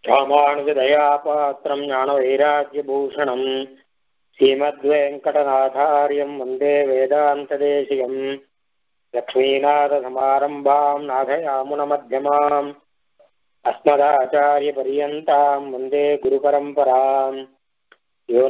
ராமானுஜதயாபாத்திரம் ஞானவைராக்கியபூஷணம் ஸ்ரீமத்வேங்கடநாதாரியம் வந்தே வேதாந்ததேசிகம் லக்ஷ்மீநாதசமாரம்பாம் நாதயாமுனமध्यமாம் अस्मदाचार्यपर्यन्ताम् वन्दे गुरुपरम्पराम् यो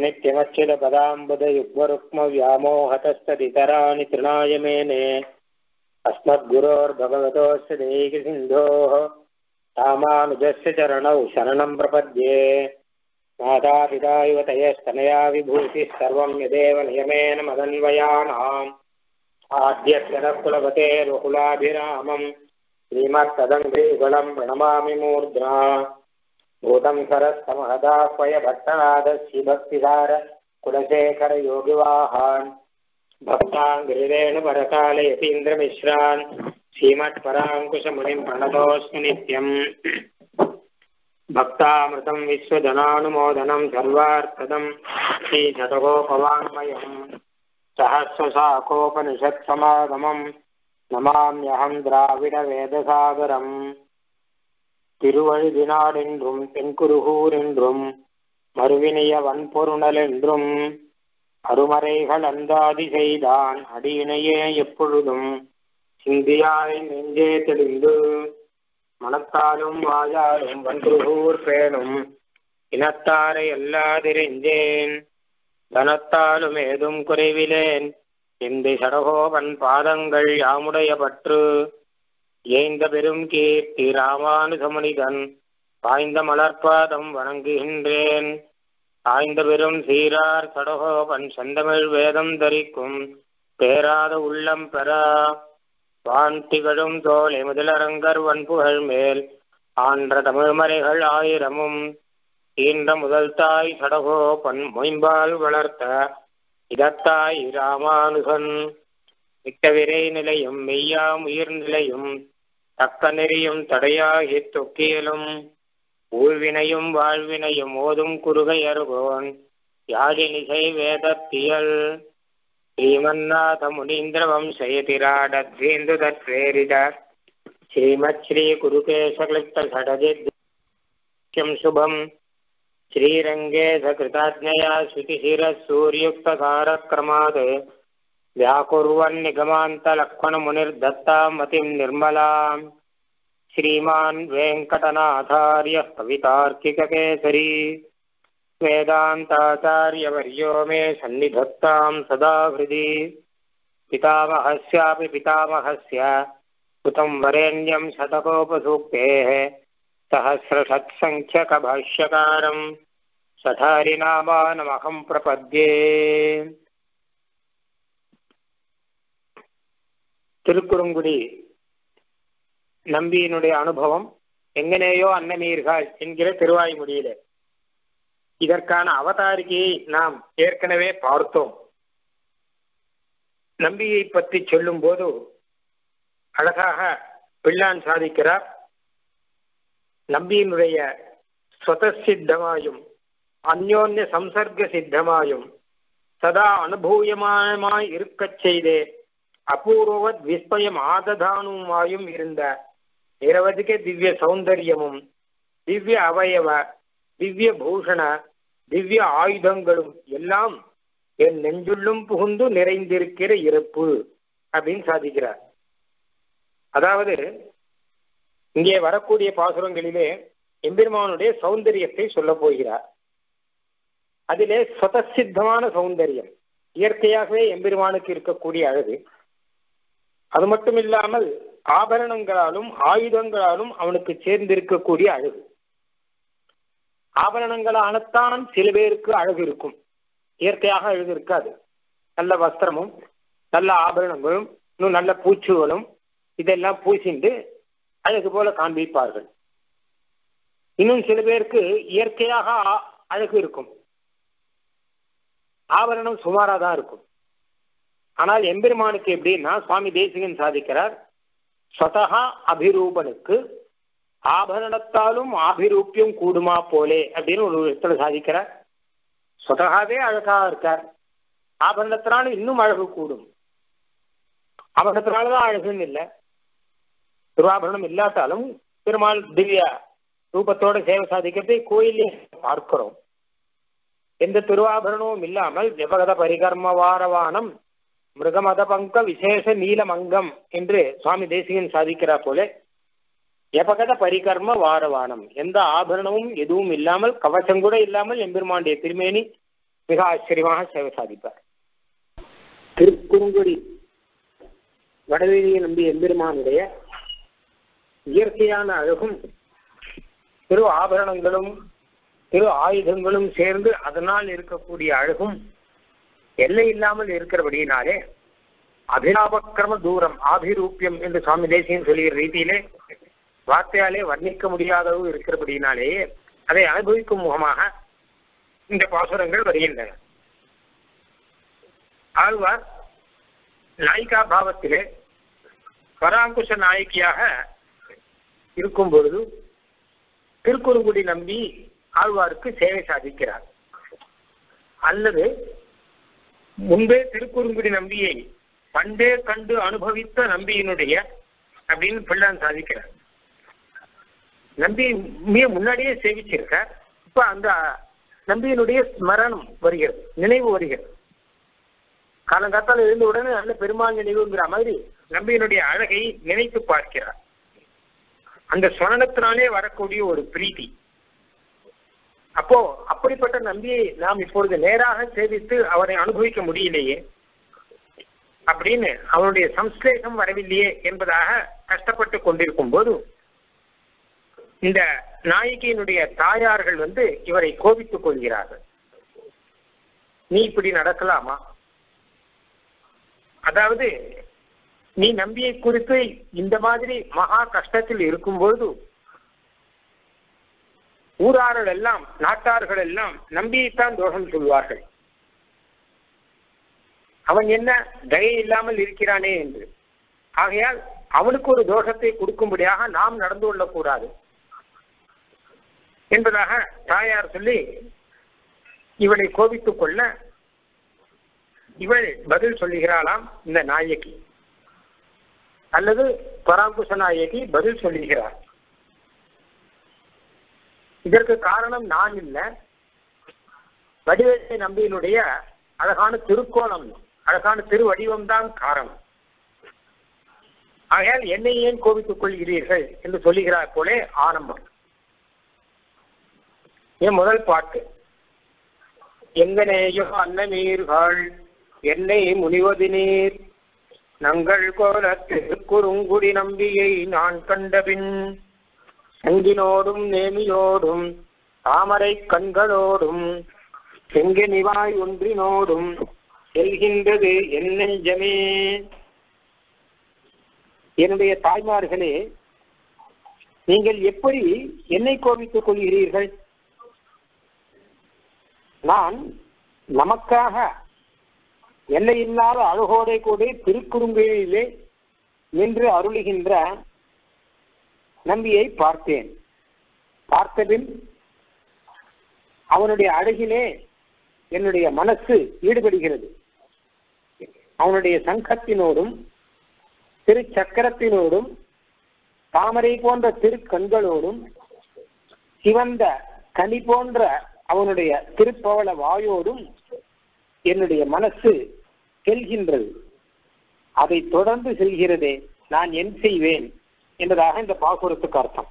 नित्यमच्युतपदाम्बुदयुग्मरुक्मव्यामोहतस्तदितराणि तृणाय मेने अस्मद्गुरोर्भगवतोऽस्य देहिसिन्धोः रामानुजस्य चरणौ शरणम् प्रपद्ये मातापिता इव तयस्तनया विभूतिः सर्वम् यदेव नियमेन मदन्वयानाम् आद्यस्य न कुलपतेर्वकुलाभिरामम् श्रीमत्तदङ्घ्रीगुणम् प्रणमामि मूर्ध्ना भूतम् सरस्तमहदाह्वय भट्टनादस्य भक्तिधार कुलशेखरयोगिवाहान् भक्ताङ्गिरेणुपरकाले यतीन्द्रमिश्रान् श्रीमत्पराङ्कुशमुनिम् प्रणतोऽस्मि नित्यम् भक्तामृतम् विश्वजनानुमोदनम् सर्वार्थदम् श्रीशतकोपवाङ्मयम् सहस्रशाकोपनिषत्समागमम् நமாமியகம் திராவிட வேதசாகரம் திருவழுதினாடென்றும் தென்குருகூர் என்றும் மறுவினைய வன்பொருணல் என்றும் அருமறைகள் அந்தாதி செய்தான் அடியினையே எப்பொழுதும் சிந்தியாய் நெஞ்சே தெளிந்து மனத்தாலும் வாயாலும் வன்குருகூர் பேணும் இனத்தாரை எல்லாதிரிஞ்சேன் தனத்தாலும் ஏதும் குறைவிலேன் இந்த சடகோபன் பாதங்கள் யாமுடைய பற்று ஏய்ந்த பெரும் கீர்த்தி ராமானுசமனிதன் பாய்ந்த மலர்பாதம் வணங்குகின்றேன் ஆய்ந்த பெரும் சீரார் சடகோபன் செந்தமிழ் வேதம் தரிக்கும் பேராத உள்ளம் பெறா வான் திகழும் தோலை முதலரங்கர் வன்புகழ் மேல் ஆன்ற தமிழ்மறைகள் ஆயிரமும் ஈன்ற முதல் தாய் சடகோபன் மொயம்பால் வளர்த்த இதத்தாய் ராமானுகன் மிக்க விரை நிலையும் மெய்யாம் உயிர் நிலையும் தக்க நெறியும் தடையாகி தொக்கியலும் ஊழ்வினையும் வாழ்வினையும் ஓதும் குறுகை அருகோன் யாழினிசை வேதத்தியல் ஸ்ரீமன்னாத முனீந்திர வம்சயதிராடத்வேந்து தத்வேரித ஸ்ரீமத் ஸ்ரீ குருகேசக்லிப்த சடஜித்யம் சுபம் श्रीरङ्गे सकृताज्ञया श्रुतिशिरः सूर्युक्तकारक्रमात् व्याकुर्वन्निगमान्तलक्ष्मणमुनिर्दत्तां मतिम् निर्मलाम् श्रीमान् वेङ्कटनाथार्यः कवितार्किककेसरी वेदान्ताचार्यवर्यो मे सन्निधत्ताम् सदा हृदि पितामहस्यापि पितामहस्य कृतम् वरेण्यम् शतकोपसूक्तेः सहस्रषट्सङ्ख्यकभाष्यकारम् सठारिनामानमहम् प्रपद्ये திருக்குறுங்குடி நம்பியினுடைய அனுபவம் எங்கனேயோ அன்னமீர்கள் என்கிற திருவாய்மொழியில இதற்கான அவதாரிகையை நாம் ஏற்கனவே பார்த்தோம் நம்பியை பற்றி சொல்லும் போது அழகாக பிள்ளான் சாதிக்கிறார் நம்பியினுடைய ஸ்வதசித்தமாயும் அந்யோன்ய சம்சர்க்க சித்தமாயும் சதா அனுபூயமாய் இருக்கச் செய்தே அபூர்வத் விஸ்மயம் ஆததானுமாயும் இருந்த நிரவதிக திவ்ய சௌந்தரியமும் திவ்ய அவயவ திவ்ய பூஷண திவ்ய ஆயுதங்களும் எல்லாம் என் நெஞ்சுள்ளும் புகுந்து நிறைந்திருக்கிற இருப்பு அப்படின்னு சாதிக்கிறார் அதாவது இங்கே வரக்கூடிய பாசுரங்களிலே எம்பெருமானுடைய சௌந்தரியத்தை சொல்ல போகிறார் அதிலே சுதசித்தமான சௌந்தரியம் இயற்கையாகவே எம்பெருமானுக்கு இருக்கக்கூடிய அழகு அது மட்டும் இல்லாமல் ஆபரணங்களாலும் ஆயுதங்களாலும் அவனுக்கு சேர்ந்திருக்கக்கூடிய அழகு ஆபரணங்களால்தான் சில பேருக்கு அழகு இருக்கும் இயற்கையாக அழகு இருக்காது நல்ல வஸ்திரமும் நல்ல ஆபரணங்களும் இன்னும் நல்ல பூச்சுகளும் இதெல்லாம் பூசிண்டு அழகு போல காண்பிப்பார்கள் இன்னும் சில பேருக்கு இயற்கையாக அழகு இருக்கும் ஆபரணம் சுமாரா தான் இருக்கும் ஆனால் எம்பெருமானுக்கு எப்படின்னா சுவாமி தேசிகன் சாதிக்கிறார் ஸ்வதகா அபிரூபனுக்கு ஆபரணத்தாலும் ஆபிரூப்பியம் கூடுமா போலே அப்படின்னு ஒரு இடத்துல சாதிக்கிறார் ஸ்வதகாவே அழகாக இருக்கார் ஆபரணத்தினாலும் இன்னும் அழகு கூடும் ஆபரணத்தினாலதான் அழகுன்னு இல்லை திருவாபரணம் இல்லாட்டாலும் பெருமாள் திவ்ய ரூபத்தோட சேவை சாதிக்கிறதை கோயிலே பார்க்கிறோம் எந்த திருவாபரணமும் இல்லாமல் ஜபகத பரிகர்ம வாரவானம் மிருகமத பங்க விசேஷ நீலமங்கம் என்று சுவாமி தேசிகன் சாதிக்கிறார் போல எபகத பரிகர்ம வாரவானம் எந்த ஆபரணமும் எதுவும் இல்லாமல் கவச்சம் கூட இல்லாமல் எம்பெருமாண்டிய திருமேனி மிக ஆச்சரியமாக சேவை சாதிப்பார் திருக்குறுங்குடி வடவெளியை நம்பி எம்பெருமானுடைய இயற்கையான அழகும் திரு ஆபரணங்களும் திரு ஆயுதங்களும் சேர்ந்து அதனால் இருக்கக்கூடிய அழகும் எல்லை இல்லாமல் இருக்கிறபடியினாலே அபிலாபக்கிரம தூரம் ஆபிரூப்பியம் என்று சுவாமி தேசியம் சொல்லுகிற ரீதியிலே வார்த்தையாலே வர்ணிக்க முடியாதவு இருக்கிறபடியினாலேயே அதை அனுபவிக்கும் முகமாக இந்த பாசுரங்கள் வருகின்றன ஆழ்வார் நாயிகா பாவத்திலே பராங்குஷ நாயகியாக இருக்கும் பொழுது திருக்குறுங்குடி நம்பி ஆழ்வாருக்கு சேவை சாதிக்கிறார் அல்லது முன்பே திருக்குறுங்குடி நம்பியை பண்டே கண்டு அனுபவித்த நம்பியினுடைய அப்படின்னு பிள்ளான் சாதிக்கிறார் நம்பி மிக முன்னாடியே சேவிச்சிருக்கார் இப்ப அந்த நம்பியினுடைய ஸ்மரணம் வருகிறது நினைவு வருகிறது காலங்காத்தால எழுந்த உடனே நல்ல பெருமாள் நினைவுங்கிற மாதிரி நம்பியினுடைய அழகை நினைத்து பார்க்கிறார் அந்த ஸ்மரணத்தினாலே வரக்கூடிய ஒரு பிரீதி அப்போ அப்படிப்பட்ட நம்பியை நாம் இப்பொழுது நேராக சேவித்து அவரை அனுபவிக்க முடியலையே அப்படின்னு அவனுடைய சம்ஸ்லேஷம் வரவில்லையே என்பதாக கஷ்டப்பட்டு கொண்டிருக்கும் போது இந்த நாயகியினுடைய தாயார்கள் வந்து இவரை கோபித்துக் கொள்கிறார்கள் நீ இப்படி நடக்கலாமா அதாவது நீ நம்பியை குறித்து இந்த மாதிரி மகா கஷ்டத்தில் இருக்கும்போது ஊரார்கள் எல்லாம் நாட்டார்கள் எல்லாம் நம்பியைத்தான் தோஷம் சொல்வார்கள் அவன் என்ன தயை இல்லாமல் இருக்கிறானே என்று ஆகையால் அவனுக்கு ஒரு தோஷத்தை கொடுக்கும்படியாக நாம் நடந்து கொள்ளக்கூடாது என்பதாக தாயார் சொல்லி இவளை கோபித்துக் கொள்ள இவள் பதில் சொல்லுகிறாளாம் இந்த நாயகி அல்லது பராங்குச நாயகி பதில் சொல்லுகிறார் இதற்கு காரணம் நான் இல்லை வடிவேலை நம்பியினுடைய அழகான திருக்கோணம் அழகான திருவடிவம் தான் காரணம் ஆகையால் என்னை ஏன் கோபித்துக் கொள்கிறீர்கள் என்று சொல்லுகிறார் போலே ஆரம்பம் என் முதல் பாட்டு எங்கனேயோ அன்னமீர்கள் என்னை முனிவது நீர் நங்கள் கோல திருக்குறுங்குடி நம்பியை நான் கண்டபின் செங்கினோடும் நேமியோடும் தாமரை கண்களோடும் செங்கனிவாய் ஒன்றினோடும் செல்கின்றது என் நெஞ்சமே என்னுடைய தாய்மார்களே நீங்கள் எப்படி என்னை கோபித்துக் கொள்கிறீர்கள் நான் நமக்காக எல்லையில்லாத அழகோடை கூட திருக்குறுங்கையிலே நின்று அருளுகின்ற நம்பியை பார்த்தேன் பார்த்தபின் அவனுடைய அழகிலே என்னுடைய மனசு ஈடுபடுகிறது அவனுடைய சங்கத்தினோடும் திருச்சக்கரத்தினோடும் தாமரை போன்ற திருக்கண்களோடும் சிவந்த கனி போன்ற அவனுடைய திருப்பவள வாயோடும் என்னுடைய மனசு செல்கின்றது அதை தொடர்ந்து செல்கிறதே நான் என் செய்வேன் என்பதாக இந்த பாசுரத்துக்கு அர்த்தம்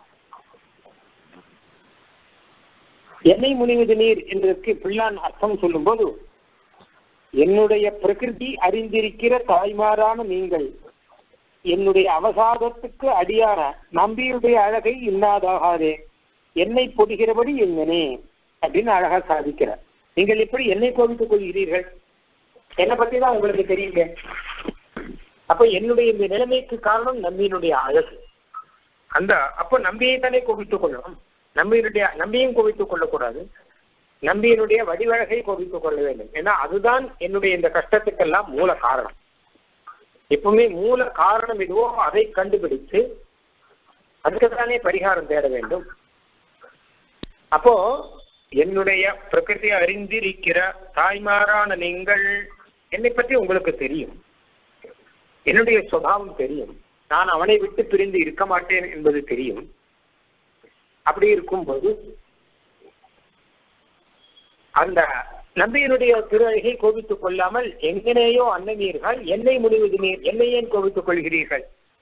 என்னை முனிவது நீர் என்பதற்கு பிள்ளான் அர்த்தம் சொல்லும்போது என்னுடைய பிரகிருதி அறிந்திருக்கிற தாய்மாரான நீங்கள் என்னுடைய அவசாதத்துக்கு அடியான நம்பியுடைய அழகை இன்னாதாகாதே என்னை பொடுகிறபடி எங்கனே அப்படின்னு அழகா சாதிக்கிறார் நீங்கள் எப்படி என்னை கோபித்துக் கொள்கிறீர்கள் என்னை பத்தி தான் உங்களுக்கு தெரியுங்க அப்ப என்னுடைய இந்த நிலைமைக்கு காரணம் நம்பியினுடைய அழகு அந்த அப்போ நம்பியை தானே கோபித்துக் கொள்ளணும் நம்பியினுடைய நம்பியும் கோபித்துக் கொள்ளக்கூடாது நம்பியினுடைய வடிவழகை கோபித்துக் கொள்ள வேண்டும் ஏன்னா அதுதான் என்னுடைய இந்த கஷ்டத்துக்கெல்லாம் மூல காரணம் எப்பவுமே மூல காரணம் எதுவோ அதை கண்டுபிடித்து அதுக்கு தானே பரிகாரம் தேட வேண்டும் அப்போ என்னுடைய பிரகிருதி அறிந்திருக்கிற தாய்மாரான நீங்கள் என்னை பற்றி உங்களுக்கு தெரியும் என்னுடைய சுபாவம் தெரியும் நான் அவனை விட்டு பிரிந்து இருக்க மாட்டேன் என்பது தெரியும் அப்படி இருக்கும்போது அந்த நம்பியினுடைய திருஅழகை கோபித்துக் கொள்ளாமல் எங்கனேயோ அன்னமீர்கள் என்னை முடிவது நீர் என்னை ஏன் கோபித்துக் கொள்கிறீர்கள்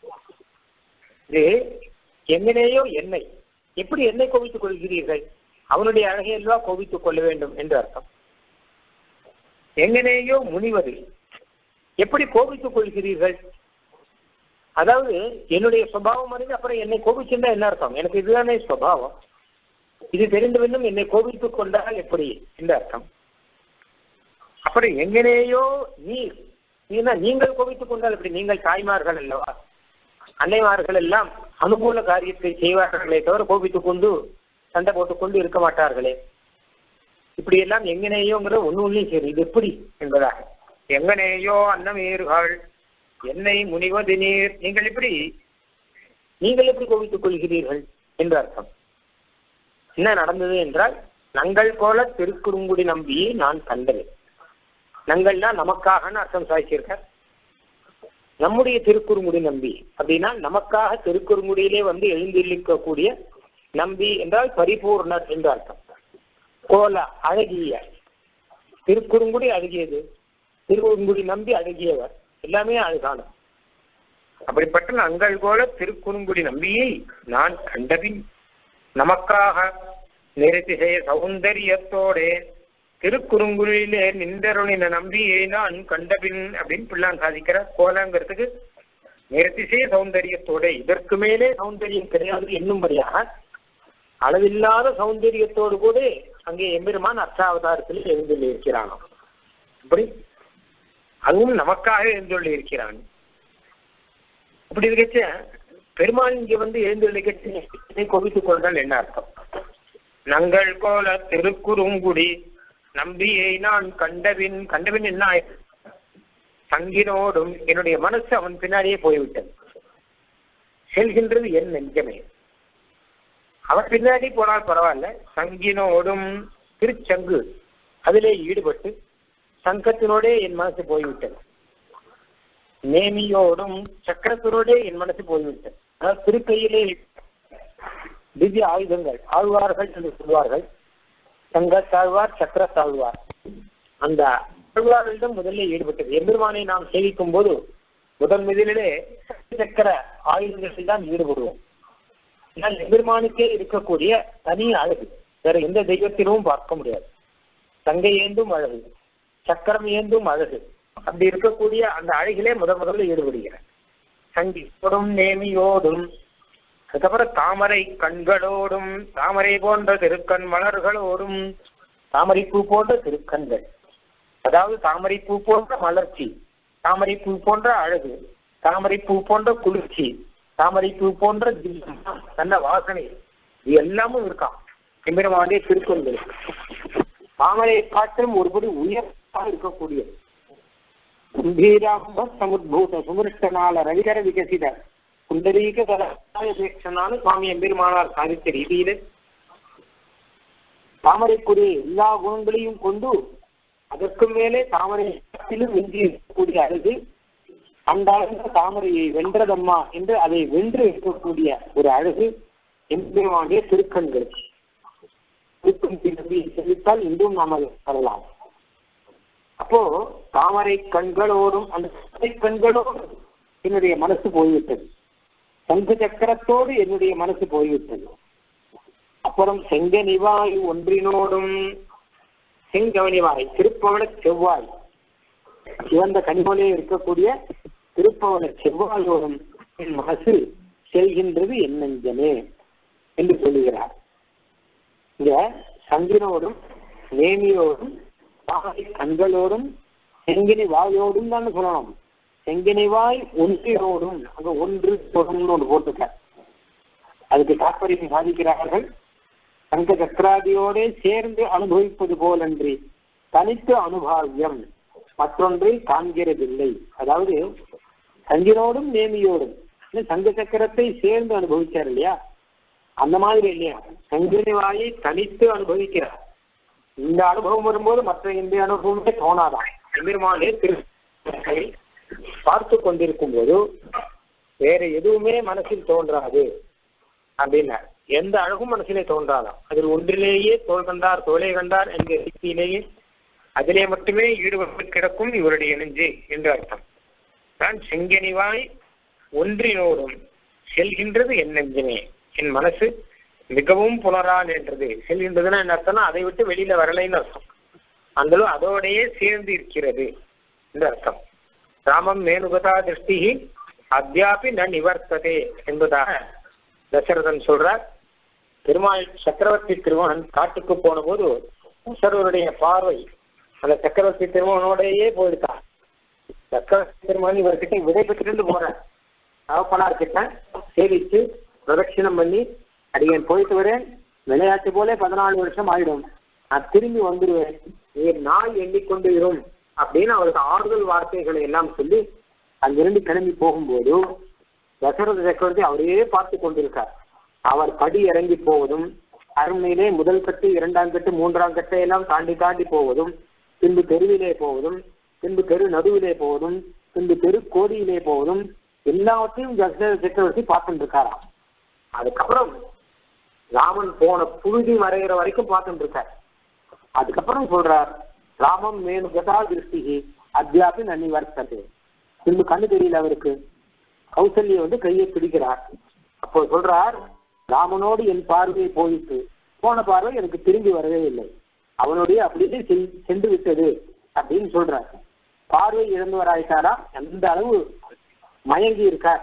இது எங்கனேயோ என்னை எப்படி என்னை கோபித்துக் கொள்கிறீர்கள் அவனுடைய அழகை எல்லாம் கோபித்துக் கொள்ள வேண்டும் என்று அர்த்தம் எங்கனேயோ முனிவது எப்படி கோபித்துக் கொள்கிறீர்கள் அதாவது என்னுடைய சுபாவம் அறிந்து அப்புறம் என்னை கோபிச்சிருந்தா என்ன அர்த்தம் எனக்கு இதுதானே சுபாவம் இது தெரிந்து இன்னும் என்னை கோபித்துக் கொண்டால் எப்படி இந்த அர்த்தம் அப்புறம் எங்கனேயோ நீர் நீனா நீங்கள் கோபித்துக் கொண்டால் எப்படி நீங்கள் தாய்மார்கள் அல்லவா அன்னைமார்கள் எல்லாம் அனுகூல காரியத்தை செய்வார்களே தவிர கோபித்துக் கொண்டு சண்டை போட்டுக்கொண்டு இருக்க மாட்டார்களே இப்படி எல்லாம் எங்கனேயோங்கிற ஒண்ணு ஒன்றையும் சரி இது எப்படி என்பதாக எங்கனேயோ அன்னமீர்கள் என்னை முனிவது நீர் நீங்கள் எப்படி நீங்கள் எப்படி கோபித்துக் கொள்கிறீர்கள் என்று அர்த்தம் என்ன நடந்தது என்றால் நங்கள் போல திருக்குறுங்குடி நம்பியை நான் கண்டது நங்கள்னா நமக்காகன்னு அர்த்தம் சாதிச்சிருக்க நம்முடைய திருக்குறுங்குடி நம்பி அப்படின்னா நமக்காக திருக்குறுங்குடியிலே வந்து எழுந்திருக்கக்கூடிய நம்பி என்றால் பரிபூர்ணர் என்று அர்த்தம் கோல அழகிய திருக்குறுங்குடி அழகியது திருக்குறுங்குடி நம்பி அழகியவர் எல்லாமே அழகான அப்படிப்பட்ட நங்கள் போல திருக்குறுங்குடி நம்பியை நான் கண்டபின் நமக்காக நிறுத்திசைய சௌந்தரியத்தோடே திருக்குறுங்குறியிலே நின்றருளின நம்பியை நான் கண்டபின் அப்படின்னு பிள்ளான் சாதிக்கிற கோலங்கிறதுக்கு நிறுத்திசைய சௌந்தரியத்தோட இதற்கு மேலே சௌந்தரியம் கிடையாது என்னும்படியாக அளவில்லாத சௌந்தரியத்தோடு கூட அங்கே எம்பெருமான் அர்த்தாவதாரத்தில் எழுந்துள்ள இருக்கிறானோ அப்படி அதுவும் நமக்காக எழுந்துள்ள இருக்கிறான் அப்படி இருக்கச்ச பெருமாள் இங்க வந்து எழுந்துள்ள கோபித்துக் கொண்டால் என்ன அர்த்தம் நங்கள் கோல திருக்குறுங்குடி நம்பியை நான் கண்டபின் கண்டபின் என்ன ஆயிற்று? சங்கினோடும் என்னுடைய மனசு அவன் பின்னாடியே போய்விட்டது செல்கின்றது என் நெஞ்சமே அவன் பின்னாடி போனால் பரவாயில்ல சங்கினோடும் திருச்சங்கு அதிலே ஈடுபட்டு சங்கத்தினோடே என் மனசு போய்விட்டது நேமியோடும் சக்கரத்தினோடே என் மனசு போய்விட்டது அதாவது திருக்கையிலே திவ்ய ஆயுதங்கள் ஆழ்வார்கள் என்று சொல்வார்கள் சங்க தாழ்வார் சக்கர தாழ்வார் அந்த ஆழ்வார்களிடம் முதல்ல ஈடுபட்டது எம்பெருமானை நாம் சேவிக்கும் போது முதல் முதலிலே சக்கர ஆயுதங்களில் தான் ஈடுபடுவோம் ஆனால் எம்பெருமானுக்கே இருக்கக்கூடிய தனி அழகு வேற எந்த தெய்வத்திலும் பார்க்க முடியாது தங்கை ஏந்தும் அழகு சக்கரம் ஏந்தும் அழகு அப்படி இருக்கக்கூடிய அந்த அழகிலே முதல் முதல்ல ஈடுபடுகிறார் சங்கியோடும் நேமியோடும் அதுக்கப்புறம் தாமரை கண்களோடும் தாமரை போன்ற திருக்கண் மலர்களோடும் தாமரை பூ போன்ற திருக்கண்கள் அதாவது தாமரை பூ போன்ற மலர்ச்சி தாமரை பூ போன்ற அழகு தாமரை பூ போன்ற குளிர்ச்சி தாமரை பூ போன்ற திவ்யம் நல்ல வாசனை இது எல்லாமும் இருக்கான் எம்பெருமானே திருக்கொள்கள் தாமரை காட்டிலும் ஒருபடி உயர்வாக இருக்கக்கூடியது கும்பீராம்ப சமுத்பூத சுமிருஷ்டனால ரவிகர விகசித குண்டலீக கலாயபேட்சனான சுவாமி எம்பெருமானார் சாதித்த ரீதியில தாமரைக்குரிய எல்லா குணங்களையும் கொண்டு அதற்கு மேலே தாமரையிலும் மிஞ்சி இருக்கக்கூடிய அழகு அந்த அழகு தாமரையை வென்றதம்மா என்று அதை வென்று இருக்கக்கூடிய ஒரு அழகு எம்பெருமானுடைய திருக்கண்களுக்கு திருக்கண்களை நம்பி செலுத்தால் இன்றும் நாம் அதை பெறலாம் அப்போ தாமரை கண்களோடும் அந்த தாமரை கண்களோடு என்னுடைய மனசு போய்விட்டது சங்கு சக்கரத்தோடு என்னுடைய மனசு போய்விட்டது அப்புறம் செங்கனிவாய் ஒன்றினோடும் செங்கவனிவாய் திருப்பவன செவ்வாய் சிவந்த கனிமொழியே இருக்கக்கூடிய திருப்பவன செவ்வாயோடும் என் மனசு செல்கின்றது என் நெஞ்சமே என்று சொல்லுகிறார் இங்க சங்கினோடும் நேமியோடும் தாமரை கண்களோடும் செங்கினி வாயோடும் தான் சொல்லணும் செங்கினி வாய் ஒன்றியோடும் அங்க ஒன்று தொடர்ந்து ஒன்று போட்டுக்க அதுக்கு தாற்பயம் சாதிக்கிறார்கள் சங்க சக்கராதியோட சேர்ந்து அனுபவிப்பது போலன்றி தனித்து அனுபாவியம் மற்றொன்றை காண்கிறதில்லை அதாவது சங்கினோடும் நேமியோடும் சங்க சக்கரத்தை சேர்ந்து அனுபவிச்சார் இல்லையா அந்த மாதிரி இல்லையா சங்கினி வாயை தனித்து அனுபவிக்கிறார் இந்த அனுபவம் வரும்போது மற்ற எந்த அனுபவமே தோணாதான் எம்பெருமானே திரு பார்த்து கொண்டிருக்கும் போது வேற எதுவுமே மனசில் தோன்றாது அப்படின்னார் எந்த அழகும் மனசிலே தோன்றாதாம் அதில் ஒன்றிலேயே தோல் கண்டார் தோலை கண்டார் என்கிற ரீதியிலேயே அதிலே மட்டுமே ஈடுபட்டு கிடக்கும் இவருடைய நெஞ்சு என்று அர்த்தம் நான் செங்கனிவாய் ஒன்றினோடும் செல்கின்றது என் நெஞ்சமே என் மனசு மிகவும் புலரான் என்றது செல்கின்றதுன்னா என்ன அர்த்தம்னா அதை விட்டு வெளியில வரலைன்னு அர்த்தம் அந்த அதோடையே சேர்ந்து இருக்கிறது என்று அர்த்தம் ராமம் மேனுகதா திருஷ்டி அத்தியாபி ந நிவர்த்ததே என்பதாக தசரதன் சொல்றார் பெருமாள் சக்கரவர்த்தி திருமகன் காட்டுக்கு போன போது தசரவருடைய பார்வை அந்த சக்கரவர்த்தி திருமகனோடையே போயிருக்கான் சக்கரவர்த்தி திருமகன் இவர்கிட்ட விடை பெற்றுட்டு போறார் தகப்பனார் கிட்ட சேவிச்சு பிரதட்சிணம் பண்ணி அடியன் போயிட்டு வரேன் விளையாட்டு போல பதினாலு வருஷம் ஆயிடும் நான் திரும்பி வந்துடுவேன் நீர் நாள் எண்ணிக்கொண்டு இரும் அப்படின்னு அவருக்கு ஆறுதல் வார்த்தைகளை எல்லாம் சொல்லி அங்கிருந்து கிளம்பி போகும்போது தசரத சக்கரவர்த்தி அவரையே பார்த்து கொண்டிருக்கார் அவர் படி இறங்கி போவதும் அரண்மனையிலே முதல் கட்டு இரண்டாம் கட்டு மூன்றாம் கட்டை எல்லாம் தாண்டி தாண்டி போவதும் பின்பு தெருவிலே போவதும் பின்பு தெரு நடுவிலே போவதும் பின்பு தெரு கோடியிலே போவதும் எல்லாவற்றையும் தசரத சக்கரவர்த்தி பார்த்துட்டு இருக்காராம் அதுக்கப்புறம் ராமன் போன புழுதி வரைகிற வரைக்கும் பார்த்துட்டு இருக்கார் அதுக்கப்புறம் சொல்றார் ராமம் மேனு கதா திருஷ்டி அத்தியாபி நன்னி வர்த்தது பின்பு கண்ணு தெரியல அவருக்கு கௌசல்ய வந்து கையை பிடிக்கிறார் அப்போ சொல்றார் ராமனோடு என் பார்வை போயிட்டு போன பார்வை எனக்கு திரும்பி வரவே இல்லை அவனுடைய அப்படியே சென்று விட்டது அப்படின்னு சொல்றார் பார்வை இழந்தவராயிட்டாரா அந்த அளவு மயங்கி இருக்கார்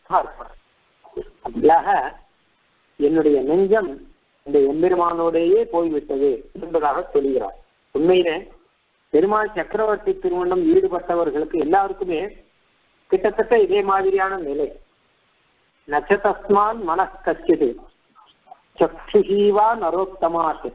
அப்படியாக என்னுடைய நெஞ்சம் இந்த எம்பெருமானோடையே போய்விட்டது என்பதாக சொல்கிறார் உண்மையிலே பெருமாள் சக்கரவர்த்தி திருமணம் ஈடுபட்டவர்களுக்கு எல்லாருக்குமே கிட்டத்தட்ட இதே மாதிரியான நிலை நச்சதஸ்மான் மனக்கச்சிது சக்ஷுஷீவா நரோத்தமாத்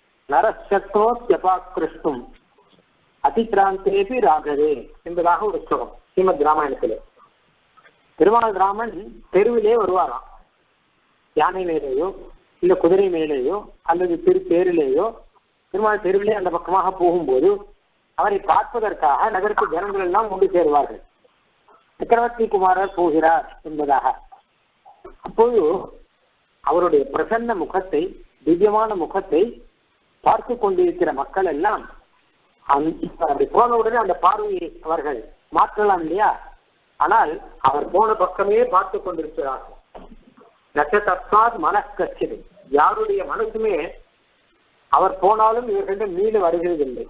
நரசக்னோத்யபாக்கிருஷ்டும் அதிகிராந்தேபி ராகவே என்பதாக ஒரு ஸ்லோகம் ஸ்ரீமத் ராமாயணத்திலே பெருமாள் ராமன் தெருவிலே வருவாராம் யானை மேலேயோ இல்ல குதிரை மேலேயோ அல்லது திரு தேரிலேயோ பெருமாள் தெருவிலே அந்த பக்கமாக போகும்போது அவரை பார்ப்பதற்காக நகரத்து ஜனங்கள் எல்லாம் ஒன்று சேருவார்கள் சக்கரவர்த்தி குமாரர் போகிறார் என்பதாக அப்போது அவருடைய பிரசன்ன முகத்தை திவ்யமான முகத்தை பார்த்து கொண்டிருக்கிற மக்கள் எல்லாம் அப்படி போன உடனே அந்த பார்வையை அவர்கள் மாற்றலாம் இல்லையா ஆனால் அவர் போன பக்கமே பார்த்து கொண்டிருக்கிறார் நட்சத்திரத்தால் மனக்கச்சிது யாருடைய மனசுமே அவர் போனாலும் இவர்களிடம் மீண்டு வருகிறதில்லை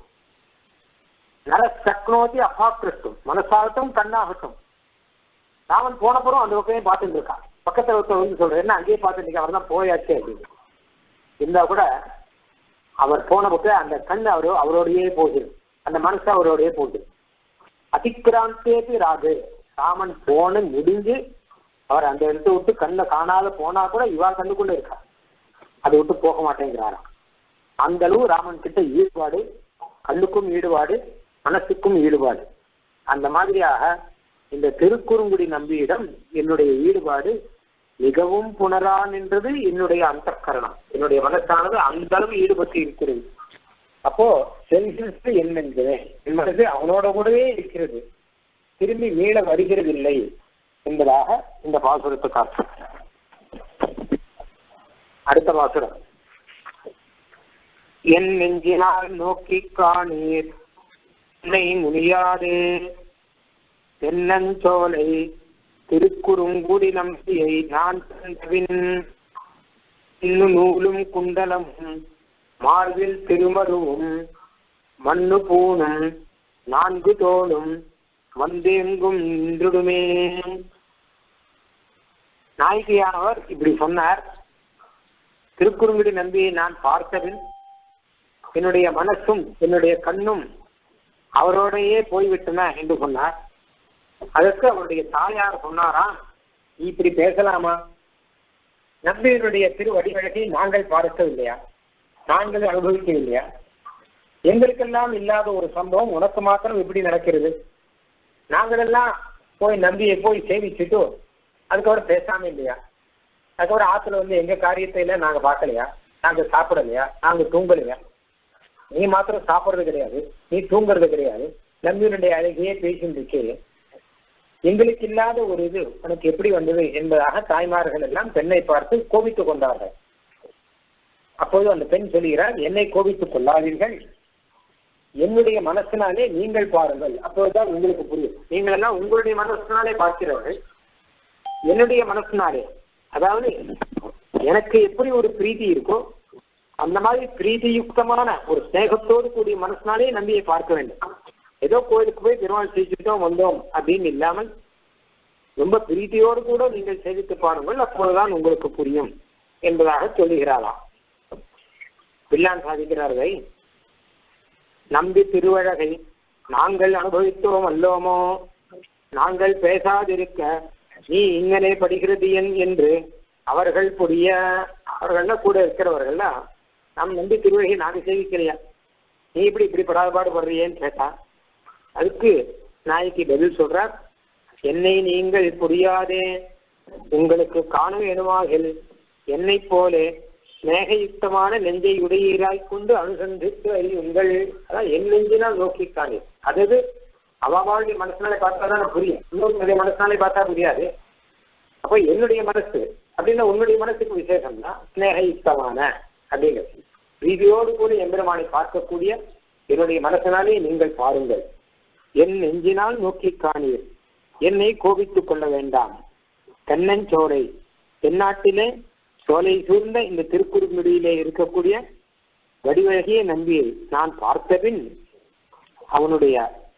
நர சக்னோதி அபாக்கிருஷ்டும் மனசாகட்டும் கண்ணாகட்டும் ராமன் போனப்புறம் அந்த பக்கமே பார்த்துட்டு இருக்கான் பக்கத்துல ஒருத்தர் வந்து சொல்றேன் என்ன அங்கேயே பார்த்துட்டு அவர் தான் போயாச்சு அப்படின்னு இருந்தா கூட அவர் போன பக்கம் அந்த கண் அவரோ அவரோடையே போகுது அந்த மனசு அவரோடையே போகுது அதிக்கிராந்தேபி ராகு ராமன் போன முடிஞ்சு அவர் அந்த இடத்தை விட்டு கண்ணை காணாத போனா கூட இவா கண்ணுக்குள்ள இருக்கா அதை விட்டு போக மாட்டேங்கிறாராம் அந்த அளவு ராமன் கிட்ட ஈடுபாடு கண்ணுக்கும் ஈடுபாடு மனசுக்கும் ஈடுபாடு அந்த மாதிரியாக இந்த திருக்குறுங்குடி நம்பியிடம் என்னுடைய ஈடுபாடு மிகவும் புனரான் என்றது என்னுடைய அந்த கரணம் என்னுடைய மனசானது அந்த அளவு ஈடுபட்டு இருக்கிறது அப்போ செல்கிறது என் என்கிறேன் என் மனது அவனோட கூடவே இருக்கிறது திரும்பி மீள வருகிறது இல்லை என்பதாக இந்த பாசுரத்துக்கு அர்த்தம் அடுத்த பாசுரம் என் நெஞ்சினால் நோக்கி காணீர் என்னை முடியாது தென்னஞ்சோலை திருக்குறுங்குடி நம்பியை நான் கண்டபின் இன்னும் நூலும் குண்டலமும் மார்பில் திருமருவும் மண்ணு பூணும் நான்கு தோளும் வந்தெங்கும் நின்றுடுமே நாயகியானவர் இப்படி சொன்னார் திருக்குறுங்குடி நம்பியை நான் பார்த்தபின் என்னுடைய மனசும் என்னுடைய கண்ணும் அவரோடையே போய்விட்டன என்று சொன்னார் அதற்கு அவருடைய தாயார் சொன்னாரா நீ இப்படி பேசலாமா நம்பியருடைய திருவடிவழகை நாங்கள் பார்க்கவில்லையா நாங்கள் அனுபவிக்கவில்லையா எங்களுக்கெல்லாம் இல்லாத ஒரு சம்பவம் உனக்கு மாத்திரம் எப்படி நடக்கிறது நாங்கள் எல்லாம் போய் நம்பியை போய் சேவிச்சுட்டு அதுக்கப்புறம் பேசாம இல்லையா அதுக்கப்புறம் ஆத்துல வந்து எங்க காரியத்தை எல்லாம் நாங்க பார்க்கலையா நாங்க சாப்பிடலையா நாங்க தூங்கலையா நீ மாத்திரம் சாப்பிடுறது கிடையாது நீ தூங்குறது கிடையாது நம்பியினுடைய அழகையே பேசிட்டு இருக்கே எங்களுக்கு இல்லாத ஒரு இது உனக்கு எப்படி வந்தது என்பதாக தாய்மார்கள் எல்லாம் பெண்ணை பார்த்து கோபித்துக் கொண்டார்கள் அப்போது அந்த பெண் சொல்கிறார் என்னை கோபித்துக் கொள்ளாதீர்கள் என்னுடைய மனசினாலே நீங்கள் பாருங்கள் அப்போதுதான் உங்களுக்கு புரியும் நீங்கள் எல்லாம் உங்களுடைய மனசினாலே பார்க்கிறவர்கள் என்னுடைய மனசினாலே அதாவது எனக்கு எப்படி ஒரு பிரீத்தி இருக்கோ அந்த மாதிரி பிரீதியுக்தமான ஒரு ஸ்நேகத்தோடு கூடிய மனசினாலே நம்பியை பார்க்க வேண்டும் ஏதோ கோயிலுக்கு போய் பெருமாள் செய்துட்டோம் வந்தோம் அப்படின்னு இல்லாமல் ரொம்ப பிரீத்தியோடு கூட நீங்கள் சேவித்து பாருங்கள் அப்போதுதான் உங்களுக்கு புரியும் என்பதாக சொல்லுகிறாராம் பிள்ளான் சாதிக்கிறார்கள் நம்பி திருவழகை நாங்கள் அனுபவித்தோம் அல்லோமோ நாங்கள் பேசாதிருக்க நீ இங்கனே படுகிறது என் என்று அவர்கள் புரிய அவர்கள்ல கூட இருக்கிறவர்கள்ல நம் நம்பி திருவழகை நாங்கள் சேவிக்கலையா நீ இப்படி இப்படி படாதபாடு படுறியேன்னு கேட்டா அதுக்கு நாய்க்கு பதில் சொல்றார் என்னை நீங்கள் புரியாதே உங்களுக்கு காண வேணுமாகில் என்னை போலே ஸ்நேகயுக்தமான நெஞ்சை உடையீராய் கொண்டு அனுசந்தித்து அறியுங்கள் அதான் என் நெஞ்சினால் நோக்கி காணீர் அதாவது அவளுடைய மனசினாலே பார்த்தா தான் புரியும் இன்னொருடைய மனசினாலே பார்த்தா புரியாது அப்போ என்னுடைய மனசு அப்படின்னா உன்னுடைய மனசுக்கு விசேஷம் தான் ஸ்நேகயுக்தமான அப்படிங்கிறது பிரீதியோடு கூட எம்பெருமானை பார்க்கக்கூடிய என்னுடைய மனசினாலே நீங்கள் பாருங்கள் என் நெஞ்சினால் நோக்கி காணீர் என்னை கோபித்துக் கொள்ள வேண்டாம் தென்னஞ்சோலை தென்னாட்டிலே சோலை சூழ்ந்த இந்த திருக்குறுங்குடியிலே இருக்கக்கூடிய வடிவழகிய நம்பியை நான் பார்த்தபின் அவனுடைய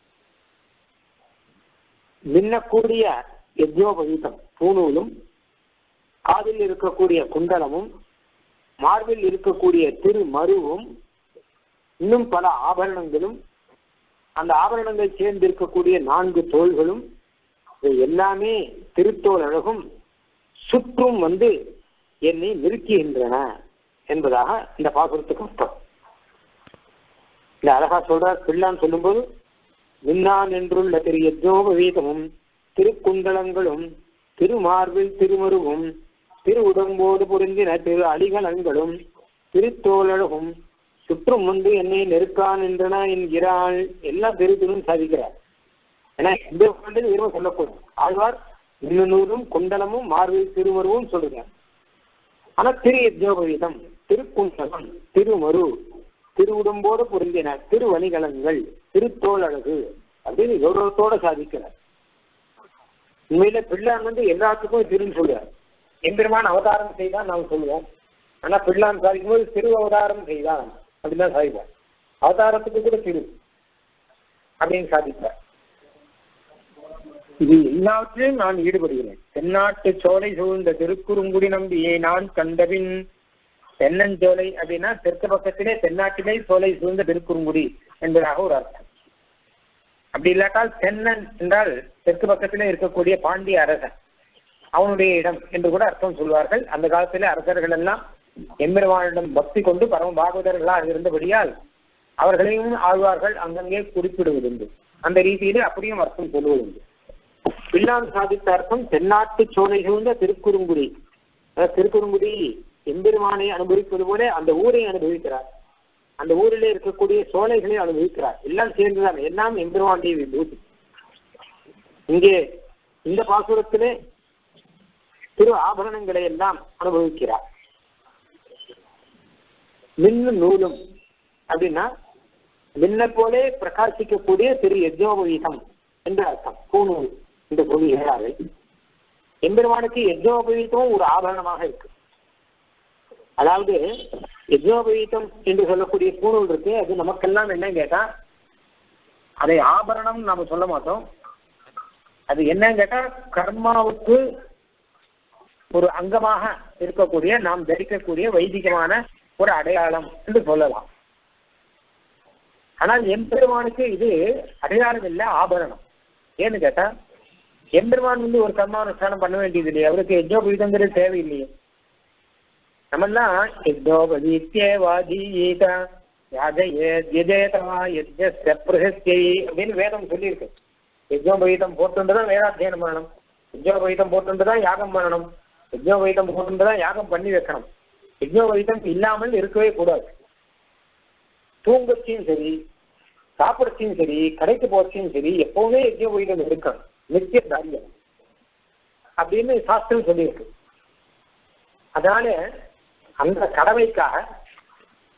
மின்னக்கூடிய யஜ்னோபவீதம் பூணூலும் காதில் இருக்கக்கூடிய குண்டலமும் மார்பில் இருக்கக்கூடிய திரு மருவும் இன்னும் பல ஆபரணங்களும் அந்த ஆபரணங்கள் சேர்ந்து இருக்கக்கூடிய நான்கு தோள்களும் இவை எல்லாமே திருத்தோல் அழகும் சுற்றும் வந்து என்னை நிறுத்துகின்றன என்பதாக இந்த பாசுரத்துக்கு அர்த்தம் இந்த அழகா சொல்றார் பிள்ளான் சொல்லும்போது மின்னான் என்றுள்ள திரு யஜ்னோபவீதமும் திருக்குண்டலங்களும் திருமார்பில் திருமருவும் திரு உடம்போடு பொருந்தின திரு அடிகலங்களும் திருத்தோழகும் சுற்றும் வந்து என்னை நெருக்கான் என்றன என்கிறாள் எல்லாம் திருத்திலும் சாதிக்கிறார் ஏன்னா இந்த வந்து வெறும் சொல்லக்கூடும் ஆழ்வார் இன்னும் குண்டலமும் மார்பில் திருமருவும் சொல்லுகிறார் ஆனா திரு யஜ்னோபவீதம் திருக்குண்டலம் திருமரு திருவுடம்போடு பொருந்தின திருவணிகலங்கள் திருத்தோழகு அப்படின்னு கௌரவத்தோட சாதிக்கிறார் உண்மையில பிள்ளான் வந்து எல்லாத்துக்கும் திருன்னு சொல்லுவார் எம்பெருமான் அவதாரம் செய்தான் நாம் சொல்லுவோம் ஆனா பிள்ளான் சாதிக்கும் போது திரு அவதாரம் செய்தான் அப்படின்னு தான் சாதிப்பார் அவதாரத்துக்கு கூட திரு அப்படின்னு சாதிப்பார் இது எல்லாவற்றிலும் நான் ஈடுபடுகிறேன் தென்னாட்டு சோலை சூழ்ந்த திருக்குறுங்குடி நம்பியே நான் கண்டபின் தென்னஞ்சோலை அப்படின்னா தெற்கு பக்கத்திலே தென்னாட்டிலே சோலை சூழ்ந்த திருக்குறுங்குடி என்பதாக ஒரு அர்த்தம் அப்படி இல்லாட்டால் தென்னன் என்றால் தெற்கு பக்கத்திலே இருக்கக்கூடிய பாண்டிய அரசன் அவனுடைய இடம் என்று கூட அர்த்தம் சொல்வார்கள் அந்த காலத்திலே அரசர்கள் எல்லாம் எம்பெருமானிடம் பக்தி கொண்டு பரம பாகவதர்களாக இருந்தபடியால் அவர்களையும் ஆழ்வார்கள் அங்கங்கே குறிப்பிடுவதுண்டு அந்த ரீதியிலே அப்படியும் அர்த்தம் சொல்லுவதுண்டு பிள்ளான் சாதித்த அர்த்தம் தென்னாட்டு சோலை சூழ்ந்த திருக்குறுங்குடி திருக்குறுங்குடி எம்பெருமானை அனுபவிப்பது போல அந்த ஊரை அனுபவிக்கிறார் அந்த ஊரிலே இருக்கக்கூடிய சோலைகளை அனுபவிக்கிறார் எல்லாம் சேர்ந்துதான் எல்லாம் எம்பெருமானுடைய விபூதி இங்கே இந்த பாசுரத்திலே திரு ஆபரணங்களை எல்லாம் அனுபவிக்கிறார் மின்னு நூலும் அப்படின்னா மின்ன போலே பிரகாசிக்கக்கூடிய திரு யஜ்னோபவீதம் என்று அர்த்தம் பூநூல் என்று சொல்லுகிறார்கள் எம்பெருமானுக்கு யஜ்னோபவீதமும் ஒரு ஆபரணமாக இருக்கு அதாவது யஜ்னோபவீதம் என்று சொல்லக்கூடிய பூணூல் இருக்கு அது நமக்கெல்லாம் என்ன கேட்டா அதை ஆபரணம் நாம சொல்ல மாட்டோம் அது என்னன்னு கேட்டா கர்மாவுக்கு ஒரு அங்கமாக இருக்கக்கூடிய நாம் தரிக்கக்கூடிய வைதிகமான ஒரு அடையாளம் என்று சொல்லலாம் ஆனால் எம்பெருமானுக்கு இது அடையாளம் இல்லை ஆபரணம் ஏன்னு கேட்டா எம்பெருமான் வந்து ஒரு கர்மானுஷ்டானம் பண்ண வேண்டியது இல்லையே அவருக்கு யஜ்னோபவீதங்கிறது தேவையில்லையே நம்மெல்லாம் யஜ்னோபவீத்தியவாதீத அப்படின்னு வேதம் சொல்லியிருக்கு யஜ்னோபவீதம் போட்டுதான் வேதாத்தியனம் பண்ணணும் யஜ்னோபவீதம் போட்டுதான் யாகம் பண்ணணும் யஜ்னோபவீதம் போட்டுதான் யாகம் பண்ணி வைக்கணும் யஜ்னோபவீதம் இல்லாமல் இருக்கவே கூடாது தூங்கச்சியும் சரி சாப்பிடச்சியும் சரி கடைக்கு போறச்சியும் சரி எப்பவுமே யஜ்னோபவீதம் இருக்கணும் நித்திய தாரியம் அப்படின்னு சாஸ்திரம் சொல்லியிருக்கு அதனால அந்த கடமைக்காக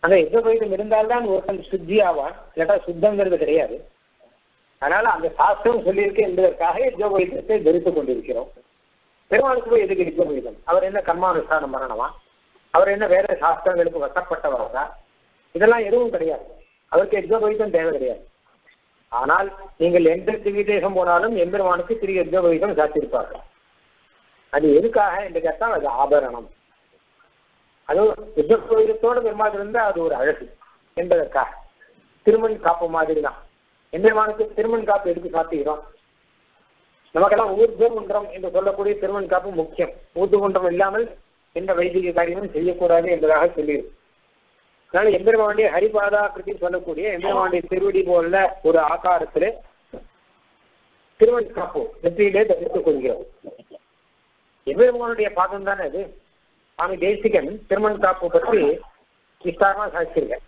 அந்த யுத்தபோயிதம் இருந்தால்தான் ஒருத்தன் சுத்தி ஆவான் இல்லாட்டா சுத்தங்கிறது கிடையாது அதனால அந்த சாஸ்திரம் சொல்லியிருக்கு என்பதற்காக யுத்தபோயிதத்தை தரித்துக் கொண்டிருக்கிறோம் பெருமாளுக்கு போய் எதுக்கு யுத்தபோயிதம் அவர் என்ன கர்மானுஷ்டானம் பண்ணணுமா அவர் என்ன வேற சாஸ்திரங்களுக்கு வசப்பட்டவரா இதெல்லாம் எதுவும் கிடையாது அவருக்கு யுத்தபோயிதம் தேவை கிடையாது ஆனால் நீங்கள் எந்த திவிதேசம் போனாலும் எம்பெருமானுக்கு திரு யுத்தபோயிதம் சாத்தியிருப்பார்கள் அது எதுக்காக என்று கேட்டால் அது ஆபரணம் அது யுத்த கோயிலத்தோட பெருமாள் இருந்தா அது ஒரு அழகு என்பதற்காக திருமண் காப்பு மாதிரி தான் எம்பெருமானுக்கு திருமண் காப்பு எதுக்கு சாத்திக்கிறோம் நமக்கெல்லாம் ஊர்து குன்றம் என்று சொல்லக்கூடிய திருமண் காப்பு முக்கியம் ஊர்து குன்றம் இல்லாமல் எந்த வைதிக காரியமும் செய்யக்கூடாது என்பதாக சொல்லியிருக்கு அதனால எம்பெருமானுடைய ஹரிபாதா கிருதி சொல்லக்கூடிய எம்பெருமானுடைய திருவடி போல ஒரு ஆகாரத்திலே திருமண் காப்பு நெற்றியிலே தரித்துக் கொள்கிறோம் எம்பெருமானுடைய பாதம் தானே அது சுவாமி தேசிகன் திருமண் காப்பு பற்றி விஸ்தாரமா சாதிச்சிருக்கேன்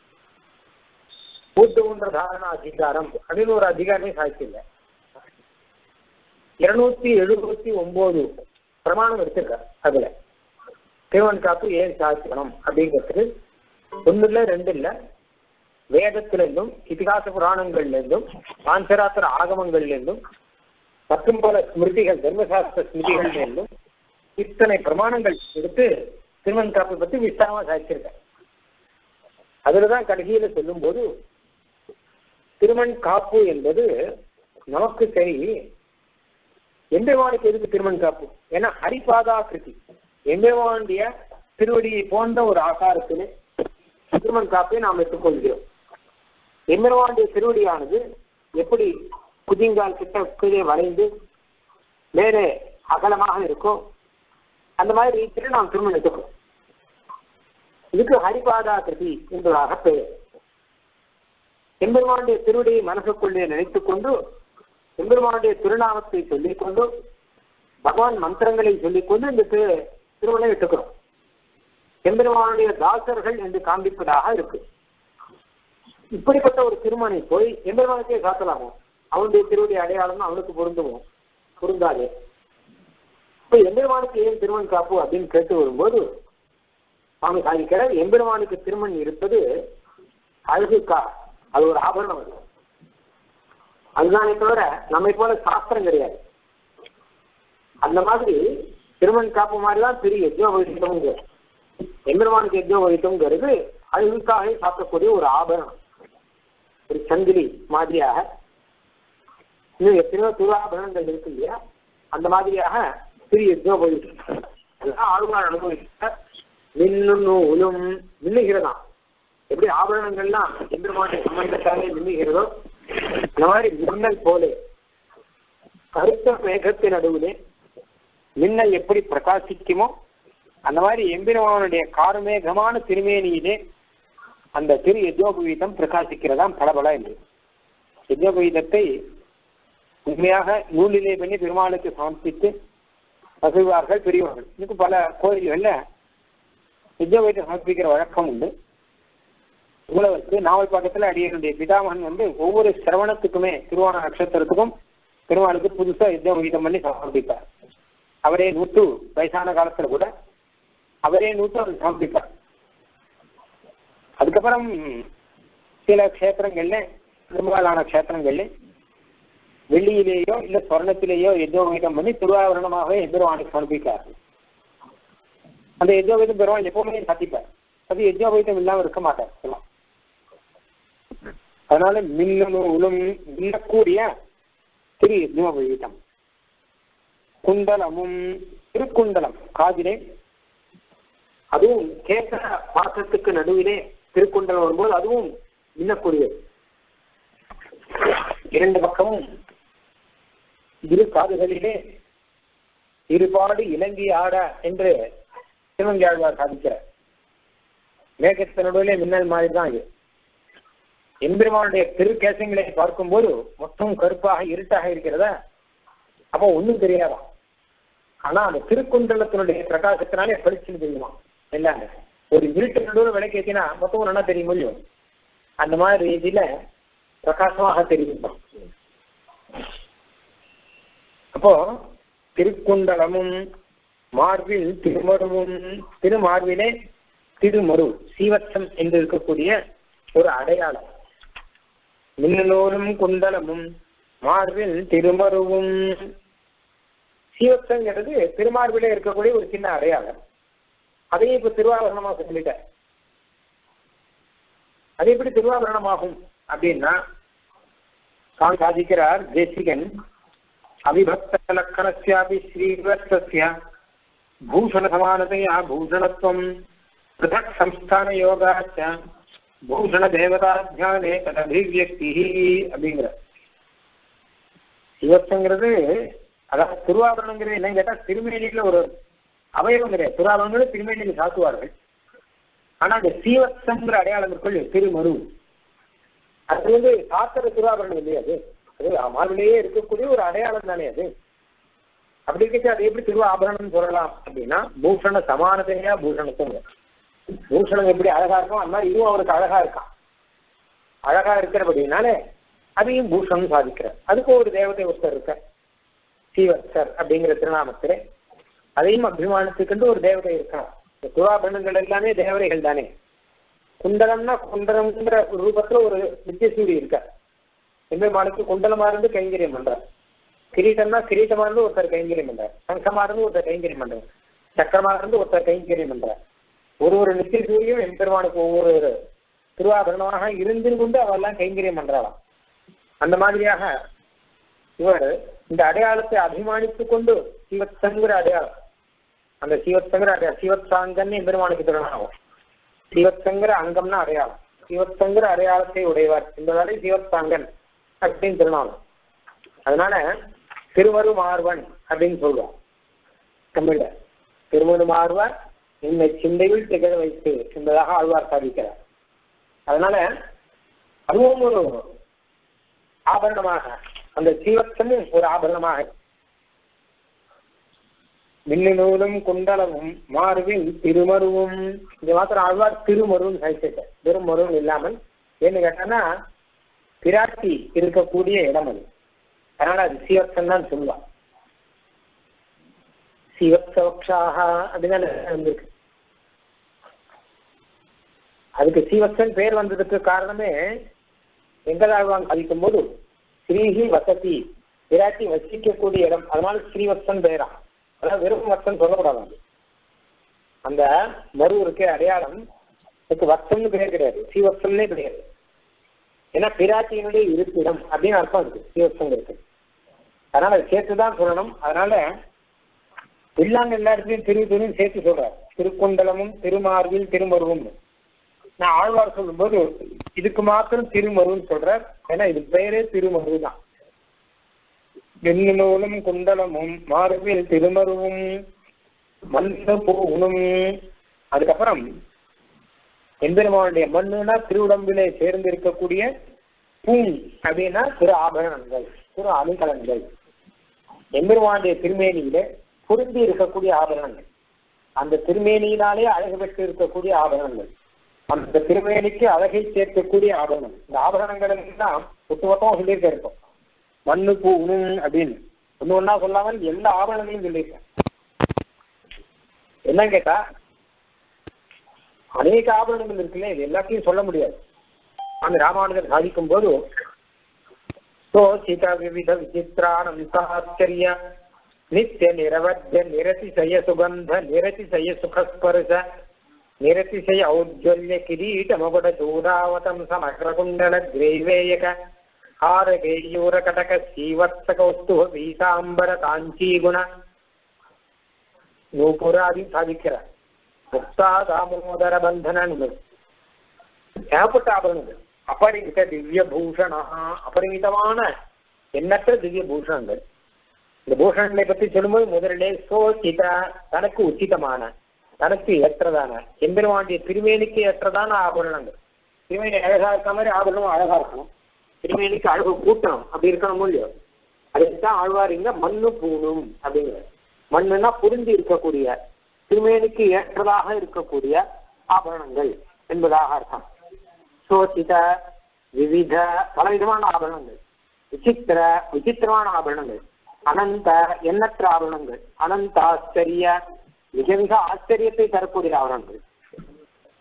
ஊத்துகுன்ற தாரண அதிகாரம் அப்படின்னு ஒரு அதிகாரமே சாதிச்சிருக்க இருநூத்தி எழுபத்தி ஒன்பது பிரமாணம் எடுத்திருக்க அதுல திருமண் காப்பு ஏன் சாதிக்கணும் அப்படிங்கிறதுக்கு ஒண்ணு இல்ல ரெண்டு இல்ல வேதத்துல இருந்தும் இதிகாச புராணங்கள்ல இருந்தும் பாஞ்சராத்திர ஆகமங்கள்ல இருந்தும் மற்றும் பல ஸ்மிருதிகள் தர்மசாஸ்திர ஸ்மிருதிகள்ல இருந்தும் இத்தனை பிரமாணங்கள் எடுத்து திருமண் காப்பை பத்தி விஸ்தாரமா சாதிச்சிருக்கேன் அதுலதான் கடைசியில சொல்லும் போது திருமண் காப்பு என்பது நமக்கு சரி எம்பெருமானுக்கு எதுக்கு திருமண் காப்பு ஏன்னா ஹரிபாதா கிருதி எம்பெருமானுடைய திருவடியை போன்ற ஒரு ஆகாரத்திலே திருமண் காப்பை நாம் எடுத்துக்கொள்கிறோம் எம்பெருமானுடைய திருவடியானது எப்படி குதிங்கால் கிட்ட கீழே வளைந்து மேலே அகலமாக இருக்கோ அந்த மாதிரி ரீதியில் நாம் திருமணம் எடுத்துக்கிறோம் இதுக்கு ஹரிபாதா கிருதி என்பதாக பெயர் எம்பெருமானுடைய திருவடியை மனசுக்குள்ளே நினைத்துக் கொண்டு எம்பெருமானுடைய திருநாமத்தை சொல்லிக் கொண்டு பகவான் மந்திரங்களை சொல்லிக் கொண்டு இந்த திரு- திருமணம் எடுத்துக்கிறோம் எம்பெருமானுடைய தாசர்கள் என்று காண்பிப்பதாக இருக்கு இப்படிப்பட்ட ஒரு திருமணை போய் எம்பெருமானுக்கே காத்தலாமோ அவனுடைய திருவடி அடையாளம் அவனுக்கு பொருந்துமோ பொருந்தாதே இப்ப எம்பெருமானுக்கு ஏன் திருமண் காப்பு அப்படின்னு கேட்டு வரும்போது அவங்க சாதிக்கிறார் எம்பெருமானுக்கு திருமண் இருப்பது அழகுக்கா அது ஒரு ஆபரணம் அது அதுதானே தவிர நம்மை போல சாஸ்திரம் கிடையாது அந்த மாதிரி திருமண் காப்பு மாதிரி தான் திரு யஜ்னோபவித்தம்ங்கிறது எம்பெருமானுக்கு யஜ்னோபவித்தம்ங்கிறது அழகுக்காக சாப்பிடக்கூடிய ஒரு ஆபரணம் ஒரு சங்கிலி மாதிரியாக இன்னும் எத்தனையோ துராபரணங்கள் இருக்கு இல்லையா அந்த மாதிரியாக திரு யஜ்னோபவித்தம் அதெல்லாம் ஆழ்வார் அனுபவித்த மின்னும் நூலும் மின்னுகிறதாம் எப்படி ஆபரணங்கள்லாம் எம்பெருமானுடைய சம்பந்தத்தாலே மின்னுகிறதோ இந்த மாதிரி மின்னல் போலே கருத்த மேகத்தின் நடுவிலே மின்னல் எப்படி பிரகாசிக்குமோ அந்த மாதிரி எம்பெருமானுடைய கார்மேகமான திருமேனியிலே அந்த திரு யஜ்னோபவீதம் பிரகாசிக்கிறதாம் பலபல என்று யஜ்னோபவீதத்தை உண்மையாக நூலிலே பண்ணி பெருமாளுக்கு சமர்ப்பித்து பசுவார்கள் பெரியவர்கள் இன்னும் பல கோயில்கள்ல யஜ்னோபவீதம் சமர்ப்பிக்கிற வழக்கம் உண்டு உழவருக்கு நாவல் பக்கத்துல அடியனுடைய பிதாமகன் வந்து ஒவ்வொரு சிரவணத்துக்குமே திருவோண நட்சத்திரத்துக்கும் பெருமாளுக்கு புதுசா யுத்தம் பண்ணி சமர்ப்பிப்பார் அவரே நூற்று வயசான காலத்துல கூட அவரே நூற்று அவர் சமர்ப்பிப்பார் அதுக்கப்புறம் சில க்ஷேத்திரங்கள்ல பெரும்பாலான க்ஷேத்திரங்கள்ல வெள்ளியிலேயோ இல்ல சொர்ணத்திலேயோ யுத்தம் பண்ணி திருவாபரணமாகவே எதிர்வானுக்கு சமர்ப்பிக்கிறார்கள் அந்த யஜ்னோபீதம் பெருமாள் எப்பவுமே சாத்திப்பார் அது யஜ்னோபீதம் இல்லாம இருக்க மாட்டார் எல்லாம். அதனால மின்னணும் உளும் மின்னக்கூடிய திரு யஜ்னோபீதம் குண்டலமும் திருக்குண்டலம் காதிலே அதுவும் கேச பாசத்துக்கு நடுவிலே திருக்குண்டலம் வரும்போது அதுவும் மின்னக்கூடியது இரண்டு பக்கமும் இரு காதுகளிலே இருபாடு இலங்கி ஆட என்று திருவங்கியாழ்வார் சாதிக்கிறார் மேகத்தினுடைய மின்னல் மாதிரி தான் இது எம்பெருமானுடைய திருக்கேசங்களை பார்க்கும்போது மொத்தம் கருப்பாக இருட்டாக இருக்கிறதா அப்போ ஒண்ணும் தெரியாதாம் ஆனா அந்த திருக்குண்டலத்தினுடைய பிரகாசத்தினாலே பளிச்சுன்னு தெரியுமா எல்லாங்க ஒரு இருட்டு நடுவில் விளக்கேத்தினா மொத்தம் நல்லா தெரியும் முடியும் அந்த மாதிரி இதுல பிரகாசமாக தெரியும் அப்போ திருக்குண்டலமும் மார்பில் திருமருவும் திருமார்பிலே திருமரு சீவத்சம் என்று இருக்கக்கூடிய ஒரு அடையாளம் மின்னலோரும் குண்டலமும் மார்பில் திருமருவும் சீவத்சங்கிறது திருமார்பிலே இருக்கக்கூடிய ஒரு சின்ன அடையாளம் அதையும் இப்ப திருவாபரணமா சொல்லிட்டேன் அது எப்படி திருவாபரணமாகும் அப்படின்னா சுவாமி சாதிக்கிறார் தேசிகன் அவிபக்த லக்கணஸ்யாபி ஸ்ரீவத்சஸ்ய பூஷண சமானதையா பூஷணத்துவம் பிருதக் சம்ஸ்தான யோகாச்ச பூஷண தேவதாத்தியானே ததபிவியக்தி அப்படிங்கிற சிவத்துங்கிறது அதாவது திருவாபரணங்கிறது என்னன்னு கேட்டா திருமேனியில ஒரு அவயவம் கிடையாது திருவாபரணங்கள் திருமேனியில் சாத்துவார்கள் ஆனா அந்த சீவத்தங்கிற அடையாளம் இருக்குள்ள திருமரு அது வந்து சாத்திர திருவாபரணம் இல்லையா அது அது மார்பிலேயே இருக்கக்கூடிய ஒரு அடையாளம் தானே அது அப்படி இருக்க அது எப்படி திருவாபரணம் சொல்லலாம் அப்படின்னா பூஷண சமானதையா பூஷணத்துங்க பூஷணம் எப்படி அழகா இருக்கும் அந்த மாதிரி இதுவும் அவருக்கு அழகா இருக்கான் அழகா இருக்கிறபடினாலே அதையும் பூஷணம் சாதிக்கிறார் அதுக்கு ஒரு தேவதை ஒருத்தர் இருக்க சீவத்சர் அப்படிங்கிற திருநாமத்திலே அதையும் அபிமானத்துக்கு ஒரு தேவதை இருக்கலாம் இந்த துவாபரணங்கள் எல்லாமே தேவதைகள் தானே குண்டலம்னா குண்டலம்ங்கிற ஒரு ரூபத்துல ஒரு நித்தியசூரி இருக்க எம்பெருமானுக்கு குண்டலமா இருந்து கைங்கரியம் பண்றார் கிரீட்டம்னா கிரீட்டமா இருந்து ஒருத்தர் கைங்கரியம் பண்றார் சங்கமா இருந்து ஒருத்தர் கைங்கரியம் பண்றார் சக்கரமா இருந்து ஒருத்தர் கைங்கரியம் பண்றார் ஒரு ஒரு நித்திய சூரியும் எம்பெருமானுக்கு ஒவ்வொரு திருவாபரணமாக இருந்து கொண்டு அவெல்லாம் கைங்கரியம் பண்றாளாம் அந்த மாதிரியாக இவர் இந்த அடையாளத்தை அபிமானித்துக் கொண்டு சிவத்தங்கிற அடையாளம் அந்த சிவத்தங்கிற அடையாளம் சிவத்தாங்கன்னு எம்பெருமானுக்கு திருநாமம் சிவத்தங்கிற அங்கம்னா அடையாளம் சிவத்தங்கிற அடையாளத்தை உடையவர் என்பதாலே சிவத்தாங்கன் அப்படின்னு திருநாமம் அதனால திருவரு மார்வன் அப்படின்னு சொல்லுவோம் தமிழ்ல திருவரு மார்வர் என்னை சிந்தையில் திகழ வைத்து என்பதாக ஆழ்வார் சாதிக்கிறார் அதனால அதுவும் ஒரு ஆபரணமாக அந்த சீவத்தமும் ஒரு ஆபரணமாக மின்னூலும் குண்டலமும் மார்பில் திருமருவும் இந்த மாத்திரம் ஆழ்வார் திருமருவும் சாதிச்சிட்ட திருமருவும் இல்லாமல் ஏன்னு கேட்டான்னா பிராட்டி இருக்கக்கூடிய இடம் அது அதனால அது சீவத்தம் தான் சொல்லுவான் சீவத்சோக்ஷாக அப்படிதான் வந்திருக்கு அதுக்கு சீவத்தன் பேர் வந்ததுக்கு காரணமே வெங்கதாழ்வான் சாதிக்கும் போது ஸ்ரீஹி வசதி விராட்டி வசிக்கக்கூடிய இடம் அதனால ஸ்ரீவத்சன் பெயரா அதாவது வெறும் வத்சன் சொல்லக்கூடாது அது அந்த மறு இருக்க அடையாளம் அதுக்கு வத்சம்னு பெயர் கிடையாது ஸ்ரீவத்சம்னே கிடையாது ஏன்னா பிராட்டியினுடைய இருப்பிடம் அப்படின்னு அர்த்தம் இருக்கு ஸ்ரீவத்சம் இருக்கு அதனால அதை சேர்த்துதான் சொல்லணும் அதனால இல்லாங்க எல்லா இடத்துலையும் திரு திருன்னு சேர்த்து சொல்றார் திருக்குண்டலமும் திருமார்பில் திருமருவும் நான் ஆழ்வார் சொல்லும்போது இதுக்கு மாத்திரம் திருமருன்னு சொல்றார் ஏன்னா இது பெயரே திருமரு தான் வெண்ணிலோலும் குண்டலமும் மார்பில் திருமருவும் மண்ணு பூணும் அதுக்கப்புறம் எம்பெருமானுடைய மண்ணுனா திருவுடம்பிலே சேர்ந்து இருக்கக்கூடிய பூங் அப்படின்னா திரு ஆபரணங்கள் திரு அணிகலன்கள் எம்பெருமானுடைய திருமேனியில பொருந்தி இருக்கக்கூடிய ஆபரணங்கள் அந்த திருமேனியினாலே அழகு பெற்று இருக்கக்கூடிய ஆபரணங்கள் அந்த திருமேனிக்கு அழகை சேர்க்கக்கூடிய ஆபரணம் இந்த ஆபரணங்கள் எல்லாம் ஒட்டுமொத்தம் சொல்லியிருக்க இருக்கும் மண்ணு பூ உணும் அப்படின்னு ஒண்ணு ஒன்னா சொல்லாமல் எல்லா ஆபரணங்களையும் சொல்லியிருக்கேன் என்ன கேட்டா அநேக ஆபரணங்கள் இருக்குல்ல இது எல்லாத்தையும் சொல்ல முடியாது அந்த ராமானுஜர் சாதிக்கும் போது சோசித விவித விசித்திரானம் சாச்சரிய நித்திய நிரவத்திய நிரதிசய சுகந்த நிரதிசய சுகஸ்பர்ச நிரதிசய ஔஜ்வல்ய கிரீட மகுட சூடாவதம் சமக்ரகுண்டல கிரேவேயக ಹಾರಗೇಯೂರ ಕಟಕ ಶ್ರೀವತ್ಸ ಕೌಸ್ತುಭ ಪೀತಾಂಬರ ಕಾಂಚೀಗುಣ நூபுராதி சாதிக்கிறார் முக்தா தாமோதர பந்தன ஏகப்பட்ட ஆபரணங்கள் அபரிமித திவ்ய பூஷணா அபரிமிதமான எண்ணற்ற திவ்ய பூஷணங்கள் இந்த பூஷணங்களை பற்றி சொல்லும்போது முதலிலே சோசித தனக்கு உச்சிதமான தனக்கு ஏற்றதான எம்பெருமாண்டிய திருமேனிக்கு ஏற்றதான ஆபரணங்கள் திருமேனி அழகா இருக்க மாதிரி ஆபரணம் அழகா இருக்கணும் திருமேனிக்கு அழகு கூட்டணும் அப்படி இருக்கணும் இல்லையோ அதுக்குதான் ஆழ்வார் இங்க மண்ணு பூணும் அப்படிங்கிற மண்ணுன்னா புரிந்து இருக்கக்கூடிய திருமேனிக்கு ஏற்றதாக இருக்கக்கூடிய ஆபரணங்கள் என்பதாக அர்த்தம் சோசித விவித பலவிதமான ஆபரணங்கள் விசித்திர விசித்திரமான ஆபரணங்கள் அனந்த எண்ணற்ற ஆபரணங்கள் அனந்த ஆச்சரிய மிக மிக ஆச்சரியத்தை தரக்கூடிய ஆபரணங்கள்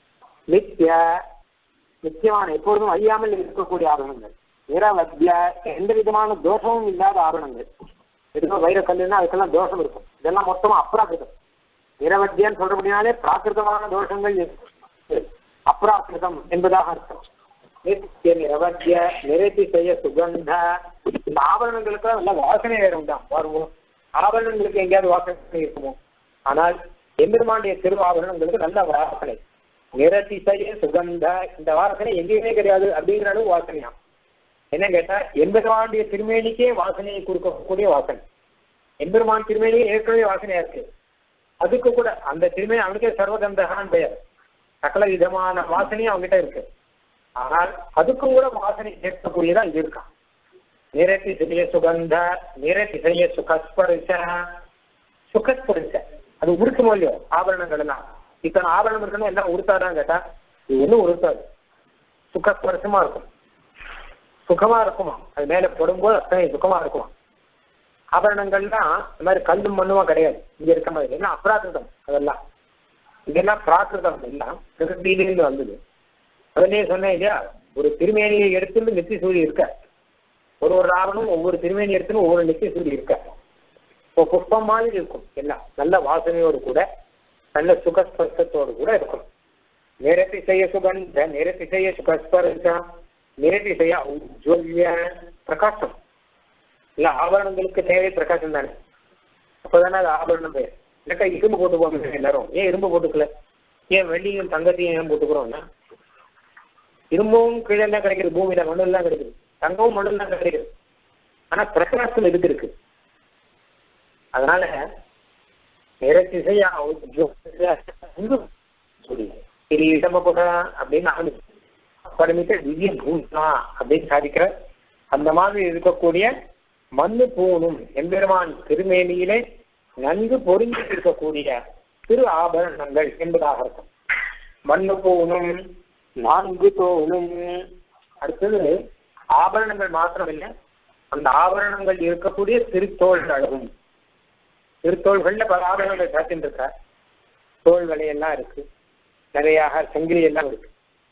நித்திய நித்தியமான எப்பொழுதும் அழியாமல் இருக்கக்கூடிய ஆபரணங்கள் நிரவத்திய எந்த விதமான தோஷமும் இல்லாத ஆபரணங்கள் எதுவும் வைர கல்லுன்னா அதுக்கெல்லாம் தோஷம் இருக்கும் இதெல்லாம் மொத்தமா அப்ராகிருதம் நிரவத்தியன்னு சொல்றபடினாலே பிராகிருதமான தோஷங்கள் இருக்கு. அப்ராகிருதம் என்பதாக அர்த்தம் நித்திய நிரவத்திய நிரதிசய சுகந்த இந்த ஆபரணங்களுக்கு நல்ல வாசனை வேற உண்டாம் வருவோம் ஆபரணங்களுக்கு எங்கேயாவது வாசனை இருக்குமோ ஆனால் எம்பெருமாண்டிய திரு ஆபரணங்களுக்கு நல்ல வாசனை நிரதிசய சுகந்த இந்த வாசனை எங்கேயுமே கிடையாது அப்படிங்கிற அளவு வாசனையா என்ன கேட்டா எம்பெருமாண்டிய திருமேனிக்கே வாசனையை கொடுக்கக்கூடிய வாசனை எம்பெருமான் திருமேனியே ஏற்கனவே வாசனையா இருக்கு அதுக்கு கூட அந்த திருமேனி அவனுக்கே சர்வகந்தகான் பெயர் சகல விதமான வாசனையும் அவன்கிட்ட இருக்கு ஆனால் அதுக்கும் கூட வாசனை சேர்க்கக்கூடியதா இது இருக்கான் நிரதிசய சுகந்த நிரதிசய சுகஸ்பரிச சுகஸ்பரிச அது உருக்குமோ இல்லையோ ஆபரணங்கள் எல்லாம் இத்தனை ஆபரணம் இருக்குன்னு எல்லாம் உருத்தாதான் கேட்டா இது ஒன்றும் உருத்தாது சுகஸ்பரிசமா இருக்கும் சுகமா இருக்குமா அது மேல போடும்போது அத்தனை சுகமா இருக்குமா ஆபரணங்கள்லாம் இந்த மாதிரி கல்லும் மண்ணுமா கிடையாது இங்க இருக்க மாதிரி எல்லாம் அப்ராகிருதம் அதெல்லாம் இதெல்லாம் பிராகிருதம் எல்லாம் பிரகிருதியிலிருந்து வந்தது அதுலயே சொன்னேன் இல்லையா ஒரு திருமேனியை எடுத்துட்டு நெத்தி சூழி இருக்க ஒரு ஒரு ராவணம் ஒவ்வொரு திருமேனி எடுத்துன்னு ஒவ்வொரு நெத்தி சூழி இருக்க இப்போ புஷ்பம் மாதிரி இருக்கும் எல்லாம் நல்ல வாசனையோடு கூட நல்ல சுகஸ்பர்சத்தோடு கூட இருக்கும் நிரதிசய சுகந்த நிரதிசய சுகஸ்பர்ச நிரதிசய உஜ்வல்ய பிரகாசம் இல்ல ஆபரணங்களுக்கு தேவை பிரகாசம் தானே அப்பதானே அது ஆபரணம் பெயர் இல்லக்கா இரும்பு போட்டு போங்க எல்லாரும் ஏன் இரும்பு போட்டுக்கல ஏன் வெள்ளியும் தங்கத்தையும் ஏன் போட்டுக்கிறோம்னா இரும்பும் கீழே தான் கிடைக்குது பூமியில மண்ணில் தான் கிடைக்குது தங்கமும் மண்ணில் தான் கிடைக்குது ஆனா பிரகாசம் எதுக்கு இருக்கு அதனால நிறத்திசையா கிரீடம அப்படின்னு ஆரம்பிச்சு பரமித்த திவ்ய பூஷா அப்படின்னு சாதிக்கிற அந்த மாதிரி இருக்கக்கூடிய மண்ணு பூணும் எம்பெருமான் திருமேனியிலே நன்கு பொருந்தி இருக்கக்கூடிய திரு ஆபரணங்கள் என்பதாக இருக்கும் மண்ணு பூணும் நான்கு தோணும் அடுத்தது ஆபரணங்கள் மாத்திரம் இல்லை அந்த ஆபரணங்கள் இருக்கக்கூடிய திருத்தோள் அழகும் திருத்தோள்கள்ல பல ஆபரணங்கள் சாத்தின்னு இருக்க தோல் வலையெல்லாம் இருக்கு நிறையாக சங்கிலி எல்லாம் இருக்கு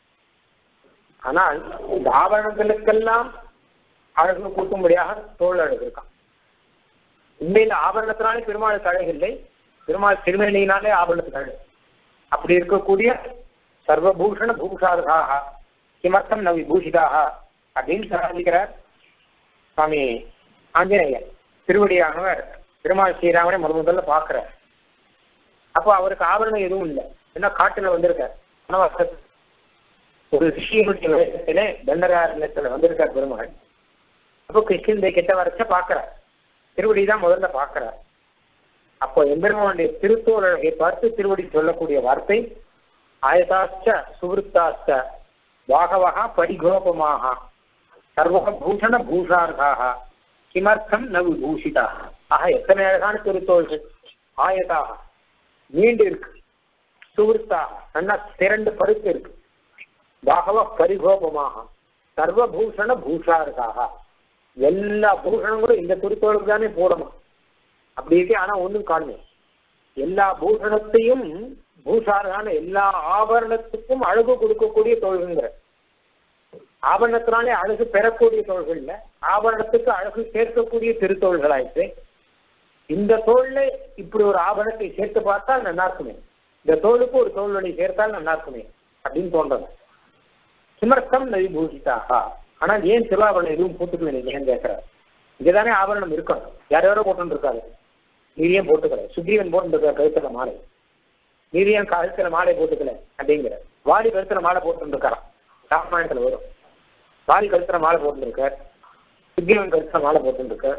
ஆனால் இந்த ஆபரணங்களுக்கெல்லாம் அழகு கூட்டும்படியாக தோல் அழகு இருக்கான் உண்மையில ஆபரணத்தினாலே பெருமாளுக்கு அழகு இல்லை பெருமாள் திருமணியினாலே ஆபரணத்துக்கு அழகு அப்படி இருக்கக்கூடிய சர்வபூஷண பூஷார்காக கிமர்த்தம் ந விபூஷிதாக அப்படின்னு சாதிக்கிறார் சுவாமி ஆஞ்சநேயர் திருவடியானவர் பெருமாள் ஸ்ரீராமனை முத முதல்ல பார்க்கிறார் அப்போ அவருக்கு ஆபரணம் எதுவும் இல்லை ஏன்னா காட்டுல வந்திருக்கார் வனவாசத்து ஒரு ரிஷியினுடைய வேஷத்துல தண்டராரண்யத்துல வந்திருக்கார் பெருமாள் அப்போ கிருஷ்ணந்தை கிட்ட வரைச்ச பார்க்கிறார் திருவடி தான் முதல்ல பார்க்கிறார் அப்போ எம்பெருமானுடைய திருத்தோழரை பார்த்து திருவடி சொல்லக்கூடிய வார்த்தை ஆயதாச்ச சுவருத்தாச்ச வாகவகா பரிகோபமாக சர்வபூஷண பூஷார்காக கிமர்த்தம் ந விபூஷிதாக ஆக எத்தனை அழகான திருத்தோள்கள் ஆயதாக நீண்டு இருக்கு சுவருத்தாக நல்லா திரண்டு பருத்து இருக்கு பாகவ பரிகோபமாக சர்வபூஷண பூஷார்காக எல்லா பூஷணங்களும் இந்த திருத்தோளுக்கு தானே போடணும் அப்படி இருக்கு ஆனா ஒண்ணும் காணுமே எல்லா பூஷணத்தையும் பூஷாரான எல்லா ஆபரணத்துக்கும் அழகு கொடுக்கக்கூடிய தோள்கிற ஆபரணத்தினாலே அழகு பெறக்கூடிய தோள்கள் இல்ல ஆபரணத்துக்கு அழகு சேர்க்கக்கூடிய திருத்தோள்களாயிற்று இந்த தோல்ல இப்படி ஒரு ஆபரணத்தை சேர்த்து பார்த்தால் நல்லா இருக்குமே இந்த தோளுக்கு ஒரு தோல்வழி சேர்த்தால் நல்லா இருக்குமே அப்படின்னு தோன்றது சுமர்த்தம் நவிபூஷிதாக ஆனால் ஏன் திருவாபரணம் எதுவும் போட்டுக்கல நீங்க ஏன் கேட்கிறார் இங்கதானே ஆபரணம் இருக்கணும் யார் யாரோ போட்டு இருக்காரு நீர் ஏன் போட்டுக்கல சுக்ரீவன் போட்டுருக்காரு கழுத்துல மாலை நீர் ஏன் கழுத்துல மாலை போட்டுக்கல அப்படிங்கிற வாலி கழுத்துல மாலை போட்டு இருக்காராம் ராமாயணத்துல வரும் வாலி கழுத்துல மாலை போட்டுருக்கார் சுக்ரீவன் கழுத்துல மாலை போட்டுருக்கார்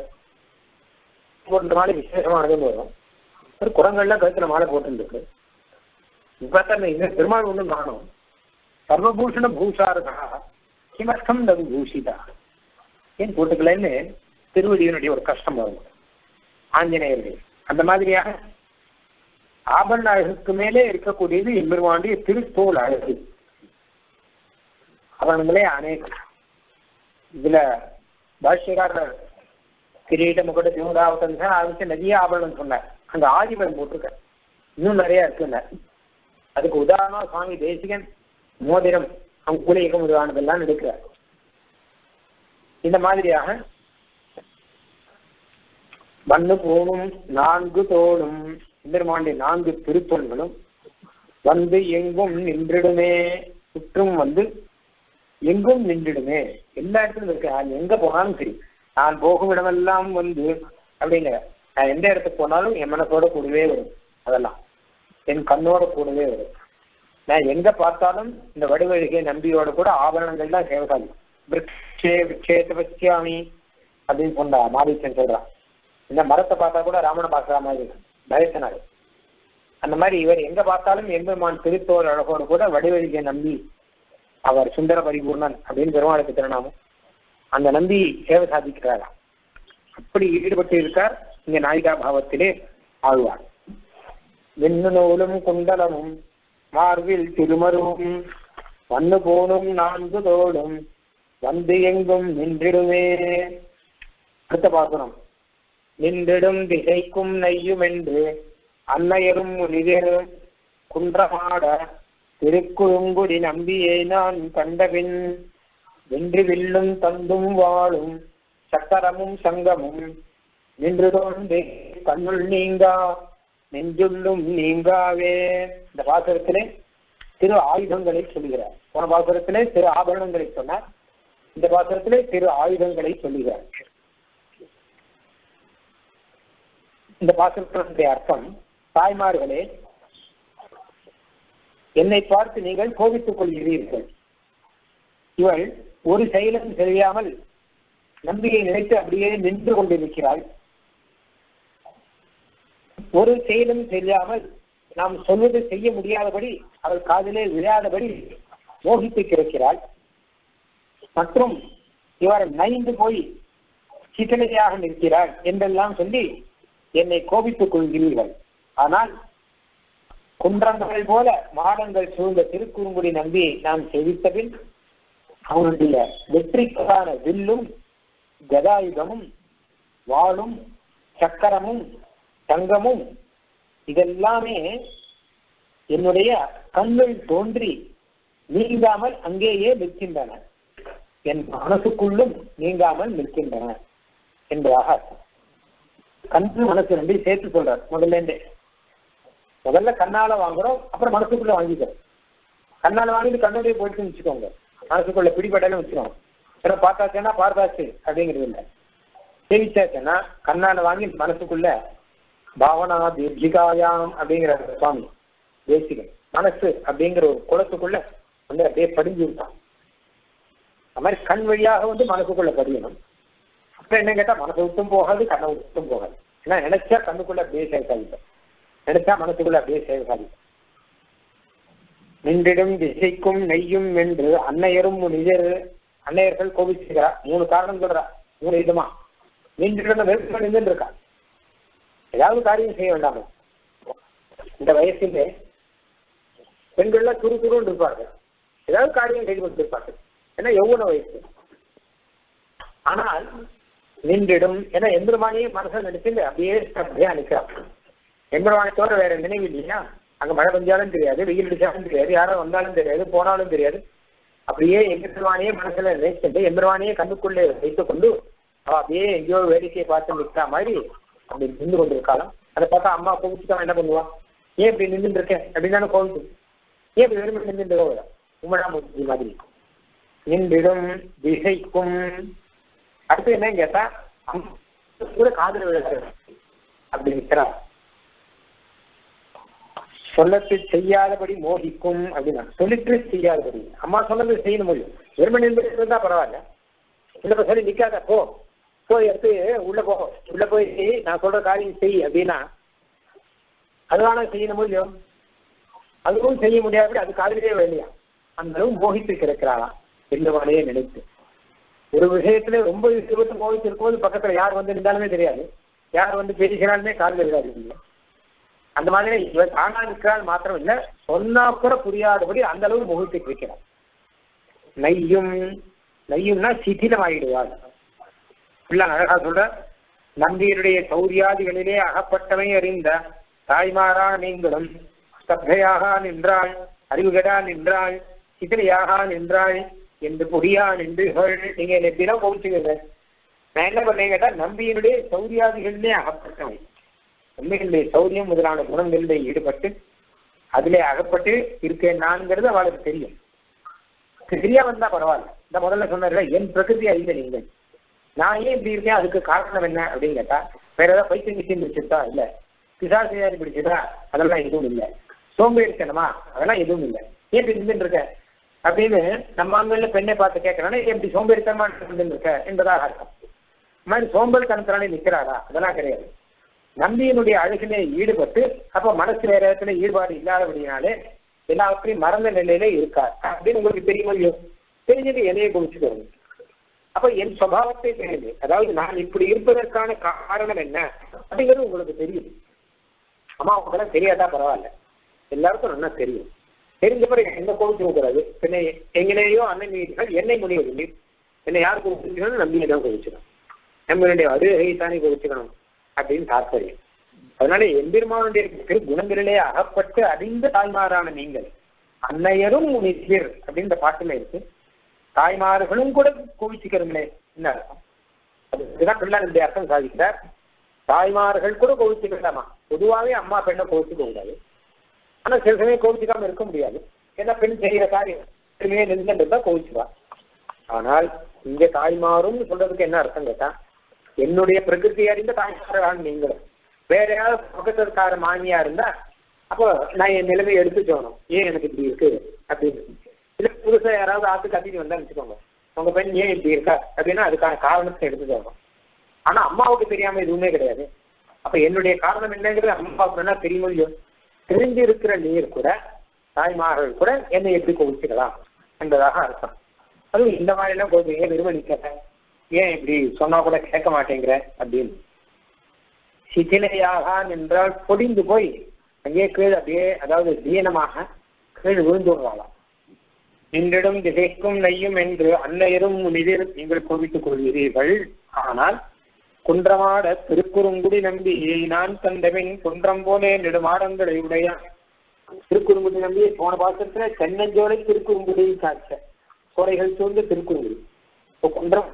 போட்டு மாலை விசேஷமானதுன்னு வரும் ஒரு குரங்கள்லாம் கழுத்துல மாலை போட்டுருக்கு இப்ப இந்த பெருமாள் ஒன்றும் காணும் சர்வபூஷண பூஷாரதா கிமர்த்தம் நது பூஷிதா ஏன் போட்டுக்கலன்னு திருவடியினுடைய ஒரு கஷ்டம் வரும் ஆஞ்சநேயர்கள் அந்த மாதிரியாக ஆபரண அழகுக்கு மேலே இருக்கக்கூடியது எம்பெருமாண்டிய திருத்தோல் அழகு ஆபரணங்களே அநேகம் இதுல பாஷ்யக்காரர் கிரீட முகட திமுதாவத்தன் ஆரம்பிச்சு நிறைய ஆபரணம் சொன்னார் அங்க ஆதிபன் போட்டிருக்க இன்னும் நிறைய இருக்குன்னார் அதுக்கு உதாரணமா சுவாமி தேசிகன் மோதிரம் அங்குலேகம் முதலானதெல்லாம் எடுக்கிறார் இந்த மாதிரியாக வந்து போனும் நான்கு தோளும் எம்பெருமானுடைய நான்கு திருத்தோள்களும் வந்து எங்கும் நின்றிடுமே சுற்றும் வந்து எங்கும் நின்றிடுமே எல்லா இடத்துலும் இருக்கு நான் எங்க போனாலும் சரி நான் போகும் இடமெல்லாம் வந்து அப்படிங்கிற நான் எந்த இடத்துக்கு போனாலும் என் மனசோட கூடவே வரும் அதெல்லாம் என் கண்ணோட கூடவே வரும் நான் எங்க பார்த்தாலும் இந்த வடிவழிகை நம்பியோட கூட ஆபரணங்கள் தான் சேவகாதி விரக்ஷே விக்ஷேத பச்சியாமி அப்படின்னு சொன்னா மாதீசன் சொல்றான் இந்த மரத்தை பார்த்தா கூட ராமனை பார்க்கிற மாதிரி இருக்கு பயத்தினாரு அந்த மாதிரி இவர் எங்க பார்த்தாலும் எம்பெருமான் திருத்தோல் அழகோடு கூட வடிவழிகை நம்பி அவர் சுந்தர பரிபூர்ணன் அப்படின்னு பெருமாளுக்கு திருநாமம் அந்த நம்பி சேவை சாதிக்கிறாரா அப்படி ஈடுபட்டு இருக்கார் இங்க நாயிகா பாவத்திலே ஆழ்வார் வெண்ணு நூலும் குண்டலமும் மார்பில் திருமருவும் வண்ணு போனும் நான்கு தோளும் வந்து எங்கும் நின்றிடுமே அடுத்த பாசுரம் நின்றிடும் திசைக்கும் நெய்யும் என்று அன்னையரும் முனிதரும் குன்றமாட திருக்குறுங்குடி நம்பியே நான் கண்டபின் வென்று வில்லும் தந்தும் வாழும் சக்கரமும் சங்கமும் நின்று தோன்றே கண்ணுள் நீங்கா நெஞ்சுள்ளும் நீங்காவே இந்த பாசுரத்திலே திரு ஆயுதங்களை சொல்லுகிறார் போன பாசுரத்திலே திரு ஆபரணங்களை சொன்னார் இந்த பாசுரத்திலே திரு ஆயுதங்களை சொல்லுகிறார் இந்த பாசுரத்தினுடைய அர்த்தம் தாய்மார்களே என்னை பார்த்து நீங்கள் கோபித்துக் கொள்கிறீர்கள் இவள் ஒரு செயலும் செய்யாமல் நம்பிக்கை நினைத்து அப்படியே நின்று கொண்டிருக்கிறாள் ஒரு செயலும் செய்யாமல் நாம் சொல்வது செய்ய முடியாதபடி அவள் காதிலே விழாதபடி மோகித்து கிடக்கிறாள் மற்றும் இவர் நைந்து போய் சித்தனையாக நிற்கிறாள் என்றெல்லாம் சொல்லி என்னை கோபித்துக் கொள்கிறீர்கள் ஆனால் குன்றங்கள் போல மாடங்கள் சூழ்ந்த திருக்குறுங்குடி நம்பி நாம் செவித்தபின் அவனுடைய வெற்றிக்கான வில்லும் கதாயுதமும் வாளும் சக்கரமும் தங்கமும் இதெல்லாமே என்னுடைய கண்ணில் தோன்றி நீங்காமல் அங்கேயே நிற்கின்றன என் மனசுக்குள்ளும் நீங்காமல் நிற்கின்றன என்பதாக அர்த்தம் கண்ணு மனசு ரெண்டையும் சேர்த்து சொல்றார் முதல்ல இருந்தே முதல்ல கண்ணால வாங்குறோம் அப்புறம் மனசுக்குள்ள வாங்கிக்கிறோம் கண்ணால வாங்கிட்டு கண்ணுடைய போயிட்டு வச்சுக்கோங்க மனசுக்குள்ள பிடிபடலும் வச்சுக்கோங்க ஏன்னா பார்த்தாச்சுன்னா பார்த்தாச்சு அப்படிங்கிறது இல்லை சேவிச்சாச்சுன்னா கண்ணால வாங்கி மனசுக்குள்ள பாவனா தீர்ஜிகாயாம் அப்படிங்கிற சுவாமி தேசிகன் மனசு அப்படிங்கிற ஒரு குளத்துக்குள்ள வந்து அப்படியே படிஞ்சு விட்டான் அது மாதிரி கண் வழியாக வந்து மனசுக்குள்ள பதியணும் அப்புறம் என்ன கேட்டா மனசு விட்டும் போகாது கண்ணை விட்டும் போகாது ஏன்னா நினைச்சா கண்ணுக்குள்ள அப்படியே சேர்க்காது நினைச்சா மனசுக்குள்ள அப்படியே சேர்க்காது நின்றிடும் திசைக்கும் நெய்யும் என்று அன்னையரும் நிஜர் அன்னையர்கள் கோபிச்சுக்கிறா மூணு காரணம் சொல்றா மூணு விதமா நின்றிடம் வெறுப்பு நின்று இருக்கா ஏதாவது காரியம் செய்ய வேண்டாமா இந்த வயசிலே பெண்கள்லாம் துரு துருன்னு இருப்பார்கள் ஏதாவது காரியம் செய்து கொண்டிருப்பார்கள் ஏன்னா எவ்வளவு வயசு ஆனால் நின்றிடும் ஏன்னா எம்பெருமானியே மனசில் நினைச்சு அப்படியே அப்படியே நிற்கிறான் எம்பெருமானை தவிர வேற நினைவு இல்லையா அங்க மழை பெஞ்சாலும் தெரியாது வெயில் அடிச்சாலும் தெரியாது யாரும் வந்தாலும் தெரியாது போனாலும் தெரியாது அப்படியே எம்பெருமானையே மனசுல நினைச்சுட்டு எம்பெருமானையே கண்ணுக்குள்ளே வைத்துக் கொண்டு அவ அப்படியே எங்கேயோ வேடிக்கையை பார்த்து நிற்கிற மாதிரி அப்படி நின்று கொண்டிருக்காளாம் அதை பார்த்தா அம்மா கோவிச்சுட்டா என்ன பண்ணுவா ஏன் இப்படி நின்று இருக்கேன் அப்படின்னு தானே கோவிச்சு ஏன் இப்படி வெறுமை நின்று உமடா மூர்த்தி மாதிரி நின்றிடும் திசைக்கும் அடுத்து என்னன்னு கேட்டா அம்மா கூட காதல் விழுது அப்படி நிற்கிறா சொல்லத்து செய்யாதபடி மோகிக்கும் அப்படின்னா சொல்லிட்டு செய்யாதபடி அம்மா சொன்னது செய்யணும் முடியும் வெறுமை நின்று இருந்தா பரவாயில்ல இல்லை சொல்லி நிக்காத போ போய் எடுத்து உள்ள போ உள்ள போய் நான் சொல்ற காரியம் செய் அப்படின்னா அதுவான செய்யணும் முடியும் அதுவும் செய்ய முடியாதபடி அது காதலே வேலையா அந்த அளவு மோகித்து கிடக்கிறாளாம் எந்தவானையே நினைத்து ஒரு விஷயத்துல ரொம்ப விருப்பத்தை மோகித்து இருக்கும்போது பக்கத்துல யார் வந்து இருந்தாலுமே தெரியாது யார் வந்து பேசினாலுமே காதல விடாது அந்த மாதிரி இவர் தானா இருக்கிறாள் மாத்திரம் இல்ல சொன்னா கூட புரியாதபடி அந்த அளவு மோகித்து இருக்கிறார் நையும் நையும்னா சிதிலமாயிடுவாள் பிள்ளை அழகா சொல்ற நம்பியருடைய சௌரியாதிகளிலே அகப்பட்டவை அறிந்த தாய்மாரா நீங்களும் ஸ்தப்தையாக நின்றாள் அறிவுகடா நின்றாள் சித்திரையாக நின்றாள் என்று பொடியா நின்று நீங்க என்னை எப்படிலாம் கோவிச்சுக்கங்க நான் என்ன பண்ணேன் கேட்டா நம்பியினுடைய சௌரியாதிகளிலே அகப்பட்டவன் நம்பிகளுடைய சௌரியம் முதலான குணங்களிலே ஈடுபட்டு அதிலே அகப்பட்டு இருக்கேன் நான்கிறது அவளுக்கு தெரியும் சரியா வந்தா பரவாயில்ல இந்த முதல்ல சொன்னார்ல என் பிரகிருதி அறிந்த நீங்கள் நான் ஏன் இப்படி இருக்கேன் அதுக்கு காரணம் என்ன அப்படின்னு கேட்டா வேற ஏதாவது பைத்தியம் கிச்சியம் பிடிச்சிருக்கா இல்ல பிசாசியாரி பிடிச்சதா அதெல்லாம் எதுவும் இல்லை சோம்பேறித்தனமா அதெல்லாம் எதுவும் இல்லை ஏன் இப்படி இருந்துட்டு இருக்க அப்படின்னு நம்ம அங்கள்ள பெண்ணை பார்த்து கேட்கறானே எப்படி சோம்பேறித்தனமா இருந்துட்டு இருக்க என்பதாக அர்த்தம் இந்த மாதிரி சோம்பேறித்தனத்தினாலே நிக்கிறாரா அதெல்லாம் கிடையாது நம்பியினுடைய அழகிலே ஈடுபட்டு அப்ப மனசு வேற இடத்துல ஈடுபாடு இல்லாதபடினாலே எல்லாவற்றையும் மறந்த நிலையில இருக்கார் அப்படின்னு உங்களுக்கு தெரியுமோ இல்லையோ தெரிஞ்சது என்னைய குடிச்சுட்டு வரும் அப்ப என் சுவாவத்தை தெரியுது அதாவது நான் இப்படி இருப்பதற்கான காரணம் என்ன அப்படிங்கிறது உங்களுக்கு தெரியும் அம்மா உங்களுக்கெல்லாம் தெரியாதா பரவாயில்ல எல்லாருக்கும் நல்லா தெரியும் தெரிஞ்ச பிறகு எந்த கோவிச்சு கூடாது என்னை எங்கனையோ அண்ணன் மீதுகள் என்னை முடியவில்லை என்னை யார் கோவிச்சுக்கணும் நம்பியை தான் கோவிச்சுக்கணும் நம்மளுடைய அருகை தானே கோவிச்சுக்கணும் அப்படின்னு தாற்பயம் அதனால எம்பெருமானுடைய திரு குணங்களிலே அகப்பட்டு அறிந்த தாய்மாரான நீங்கள் அன்னையரும் முனிசிர் அப்படின்ற பாட்டுல இருக்கு தாய்மார்களும் கூட கோவிச்சுக்கிறீங்களே என்ன அர்த்தம் அதுதான் பிள்ளைகளுடைய அர்த்தம் சாதிக்கிறார் தாய்மார்கள் கூட கோவிச்சுக்கலாமா பொதுவாகவே அம்மா பெண்ணை கோவிச்சுக்க கூடாது ஆனா சில சமயம் கோவிச்சுக்காம இருக்க முடியாது ஏன்னா பெண் செய்கிற காரியம் நின்றுட்டா கோவிச்சுவா ஆனால் இங்க தாய்மாரும் சொல்றதுக்கு என்ன அர்த்தம் கேட்டா என்னுடைய பிரகிருதி அறிந்த தாய்மார்கள் நீங்களும் வேற யாராவது பக்கத்திற்கார மாமியா இருந்தா அப்போ நான் என் நிலைமையை எடுத்து சொல்லணும் ஏன் எனக்கு இப்படி இருக்கு அப்படின்னு இல்ல புதுசா யாராவது ஆத்து கத்திட்டு வந்தா வச்சுக்கோங்க உங்க பெண் ஏன் இப்படி இருக்கா அப்படின்னா அதுக்கான காரணத்தை எடுத்து சொல்லணும் ஆனா அம்மாவுக்கு தெரியாம எதுவுமே கிடையாது அப்ப என்னுடைய காரணம் என்னங்கிறது அம்மாவுக்கு என்ன தெரியுமோ இல்லையோ தெரிஞ்சு இருக்கிற நீர் கூட தாய்மார்கள் கூட என்னை எப்படி கோவிச்சுக்கலாம் என்பதாக அர்த்தம் அதுவும் இந்த மாதிரி எல்லாம் கொஞ்சம் ஏன் நிர்வகிக்கல ஏன் இப்படி சொன்னா கூட கேட்க மாட்டேங்கிற அப்படின்னு சிதிலையாக நின்றால் பொடிந்து போய் அங்கேயே கீழ் அப்படியே அதாவது தீனமாக கீழ் விழுந்து விடுவாளாம் நின்றிடும் திசைக்கும் நெய்யும் என்று அன்னையரும் முனிதில் நீங்கள் கோவித்துக் கொள்கிறீர்கள் ஆனால் குன்றமாட திருக்குறுங்குடி நம்பி நான் தந்தவின் குன்றம் போலே நெடுமாடங்களை உடைய திருக்குறுங்குடி நம்பி போன பாசத்துல தென்னஞ்சோலை திருக்குறுங்குடி காட்ச சோலைகள் சூழ்ந்து திருக்குறுங்குடி இப்போ குன்றம்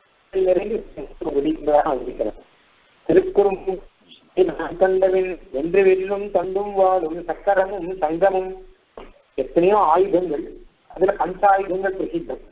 திருக்குறும் கண்டவின் வென்று வெல்லும் தந்தும் வாழும் சக்கரமும் சங்கமும் எத்தனையோ ஆயுதங்கள் அதுல பஞ்சாயுதங்கள் பிரசித்தம்